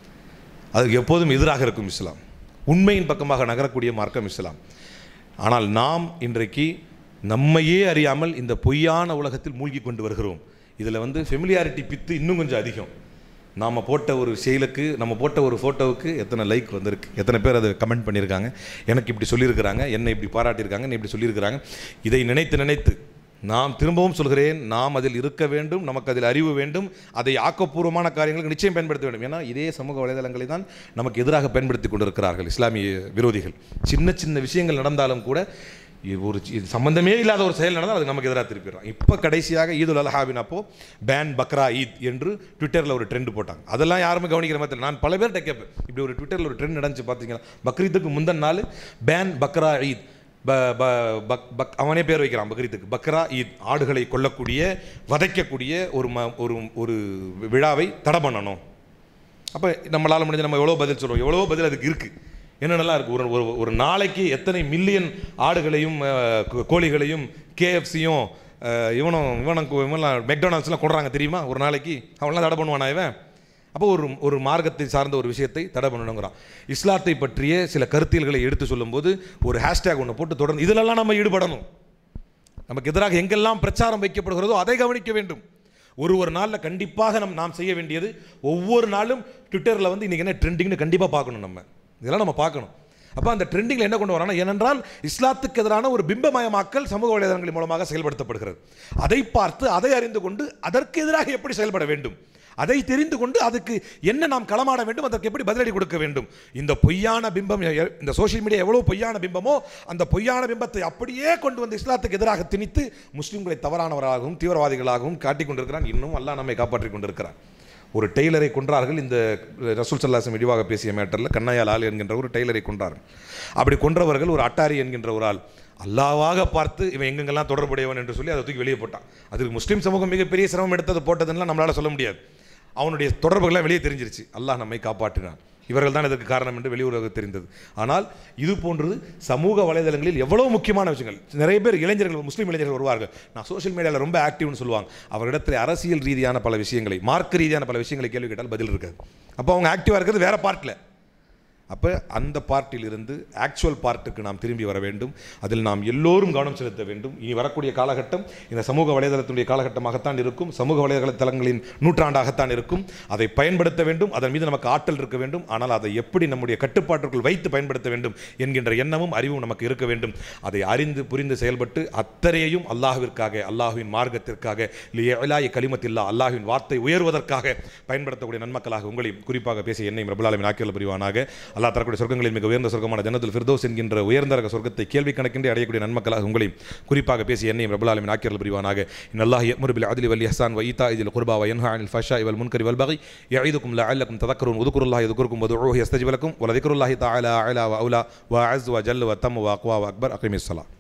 அதுக்கு எப்போதும் எதிராக இருக்கும் இஸ்லாம் உண்மையின் பக்கமாக நகரக்கூடிய மார்க்கம் இஸ்லாம் ஆனால் நாம் இன்றைக்கு நம்மையே அறியாமல் இந்த பொய்யான உலகத்தில் மூழ்கி கொண்டு வருகிறோம் இதில் வந்து ஃபெமிலியாரிட்டி பித்து இன்னும் கொஞ்சம் அதிகம் நாம் போட்ட ஒரு செயலுக்கு நம்ம போட்ட ஒரு ஃபோட்டோவுக்கு எத்தனை லைக் வந்திருக்கு எத்தனை பேர் அதை கமெண்ட் பண்ணியிருக்காங்க எனக்கு இப்படி சொல்லியிருக்கிறாங்க என்னை இப்படி பாராட்டியிருக்காங்க என்னை இப்படி சொல்லியிருக்கிறாங்க இதை நினைத்து நினைத்து நாம் திரும்பவும் சொல்கிறேன் நாம் அதில் இருக்க வேண்டும் நமக்கு அதில் அறிவு வேண்டும் அதை ஆக்கப்பூர்வமான காரியங்களுக்கு நிச்சயம் பயன்படுத்த வேண்டும் ஏன்னா இதே சமூக வலைதளங்களை தான் நமக்கு எதிராக பயன்படுத்தி கொண்டிருக்கிறார்கள் இஸ்லாமிய விரோதிகள் சின்ன சின்ன விஷயங்கள் நடந்தாலும் கூட இது ஒரு சி- இது சம்பந்தமே இல்லாத ஒரு செயல் நடந்தால் அது நமக்கு எதிராக திருப்பிடுறான் இப்போ கடைசியாக ஈதுல் அல்ஹாவின் அப்போ பேன் பக்ரா ஈத் என்று ட்விட்டரில் ஒரு ட்ரெண்ட் போட்டாங்க அதெல்லாம் யாருமே கவனிக்கிற மாதிரி தெரியல. நான் பல பேர்கிட்ட கேட்பேன் இப்படி ஒரு ட்விட்டரில் ஒரு ட்ரெண்ட் நடந்துச்சு பார்த்தீங்களா பக்ரீத்துக்கு முந்தின நாள் பேன் பக்ரா ஈத் ப ப பக் பக் அவனே பேர் வைக்கிறான் பக்ரீத்துக்கு பக்ரா ஈத் ஆடுகளை கொல்லக்கூடிய வதைக்கக்கூடிய ஒரு ம ஒரு ஒரு விழாவை தடை பண்ணணும் அப்போ நம்மளால் முடிஞ்ச நம்ம எவ்வளோ பதில் சொல்கிறோம் எவ்வளோ பதில் அதுக்கு இருக்குது என்னென்னலாம் இருக்குது ஒரு ஒரு ஒரு நாளைக்கு எத்தனை மில்லியன் ஆடுகளையும் அஹ், கோ- கோழிகளையும் கேஎஃப்சியும் இவனும் இவனும் கு- இவன்லாம் மெக்டானல்ஸ்லாம் கொடுறாங்க தெரியுமா ஒரு நாளைக்கு அவன்லாம் தடை பண்ணுவானா இவன் அப்போ ஒரு ஒரு மார்க்கத்தை சார்ந்த ஒரு விஷயத்தை தடை பண்ணணுங்கிறான் இஸ்லாத்தை பற்றிய சில கருத்தியல்களை எடுத்து சொல்லும்போது ஒரு ஹேஷ்டேக் ஒன்று போட்டு தொடர்ந்து இதிலெல்லாம் நம்ம ஈடுபடணும் நமக்கு எதிராக எங்கெல்லாம் பிரச்சாரம் வைக்கப்படுகிறதோ அதை கவனிக்க வேண்டும் ஒரு ஒரு நாளில் கண்டிப்பாக நம் நாம் செய்ய வேண்டியது ஒவ்வொரு நாளும் ட்விட்டரில் வந்து இன்றைக்கி என்ன ட்ரெண்டிங்னு கண்டிப்பாக பார்க்கணும் நம்ம இதெல்லாம் நம்ம பார்க்கணும் அப்போ அந்த ட்ரெண்டிங்கில் என்ன கொண்டு வரானா ஏனென்றால் இஸ்லாத்துக்கு எதிரான ஒரு பிம்பமயமாக்கல் சமூக வலைதளங்களின் மூலமாக செயல்படுத்தப்படுகிறது அதை பார்த்து அதை அறிந்து கொண்டு அதற்கு எதிராக எப்படி செயல்பட வேண்டும் அதை தெரிந்து கொண்டு அதுக்கு என்ன நாம் களமாட வேண்டும் அதற்கு எப்படி பதிலடி கொடுக்க வேண்டும் இந்த பொய்யான பிம்பம் எ- இந்த சோஷியல் மீடியா எவ்வளவு பொய்யான பிம்பமோ அந்த பொய்யான பிம்பத்தை அப்படியே கொண்டு வந்து இஸ்லாத்துக்கு எதிராக திணித்து முஸ்லிம்களை தவறானவராகவும் தீவிரவாதிகளாகவும் காட்டிக் கொண்டிருக்கிறான் இன்னும் அல்லாஹ் நம்மை காப்பாற்றிக் கொண்டிருக்கிறான் ஒரு டெய்லரை கொன்றார்கள் இந்த ரசூல் சல்லாசம் விரிவாக பேசிய மேட்டரில் கண்ணையால் ஆள் என்கின்ற ஒரு டெய்லரை கொன்றார்கள் அப்படி கொன்றவர்கள் ஒரு அட்டாரி என்கின்ற ஒரு ஆள் அல்லாவாக பார்த்து இவன் எங்கெங்கெல்லாம் தொடர்புடையவன் என்று சொல்லி அதை தூக்கி வெளியே போட்டான் அதுக்கு முஸ்லீம் சமூகம் மிகப்பெரிய சிரமம் எடுத்தது போட்டதுன்னா நம்மளால் சொல்ல முடியாது அவனுடைய தொடர்புகள்லாம் வெளியே தெரிஞ்சிருச்சு அல்லாஹ் நம்மை காப்பாற்றினான் இவர்கள் தான் இதற்கு காரணம் என்று வெளியுறவு தெரிந்தது ஆனால் இது போன்றது சமூக வலைதளங்களில் எவ்வளவு முக்கியமான விஷயங்கள் நிறைய பேர் இளைஞர்கள் முஸ்லீம் இளைஞர்கள் வருவார்கள் நான் சோஷியல் மீடியாவில் ரொம்ப ஆக்டிவ்னு சொல்லுவாங்க அவரிடத்தில் அரசியல் ரீதியான பல விஷயங்களை மார்க்க ரீதியான பல விஷயங்களை கேள்வி கேட்டால் பதில் இருக்காது அப்போ அவங்க ஆக்டிவாக இருக்கிறது வேற பார்ட்டில் அப்போ அந்த பார்ட்டிலிருந்து ஆக்சுவல் பார்ட்டுக்கு நாம் திரும்பி வர வேண்டும் அதில் நாம் எல்லோரும் கவனம் செலுத்த வேண்டும் இனி வரக்கூடிய காலகட்டம் இந்த சமூக வலைதளத்துடைய காலகட்டமாகத்தான் இருக்கும் சமூக வலைதளங்களின் நூற்றாண்டாகத்தான் இருக்கும் அதை பயன்படுத்த வேண்டும் அதன் மீது நமக்கு ஆற்றல் இருக்க வேண்டும் ஆனால் அதை எப்படி நம்முடைய கட்டுப்பாட்டுக்குள் வைத்து பயன்படுத்த வேண்டும் என்கின்ற எண்ணமும் அறிவும் நமக்கு இருக்க வேண்டும் அதை அறிந்து புரிந்து செயல்பட்டு அத்தனையையும் அல்லாஹ்விற்காக அல்லாஹ்வின் மார்க்கத்திற்காக லியலாய் கலிமத்தில்லா அல்லாஹ்வின் வார்த்தை உயர்வதற்காக பயன்படுத்தக்கூடிய நன்மக்களாக உங்களையும் குறிப்பாக பேசிய என்னையும் ரபுல்லாலுமின் ஆக்கியல் புரிவானாக அல்லாஹ் தரக்கூடிய சொர்க்கங்களில் மிக உயர்ந்த சொர்க்கமான ஜன்னத்துல் ஃபிர்தோஸ் என்கின்ற உயர்ந்த ரக சொர்க்கத்தை கேள்வி கணக்கின்றி அடையக்கூடிய நன்மக்களாக உங்களையும் குறிப்பாக பேசிய என்னையும் ரபுல்லாலுமின் ஆக்கியல் புரிவானாக இன்னல்லாஹ் யம்ரு பில் அத்லி வல் இஹ்சான் வ ஈதா இதில் குர்பா வ யன்ஹா அனில் ஃபஷா வல் முன்கரி வல் பகி يعيدكم لعلكم تذكرون اذكروا الله يذكركم وادعوه يستجب لكم ولذكر الله تعالى اعلى واولى واعز وجل وتم واقوى واكبر اقيموا الصلاه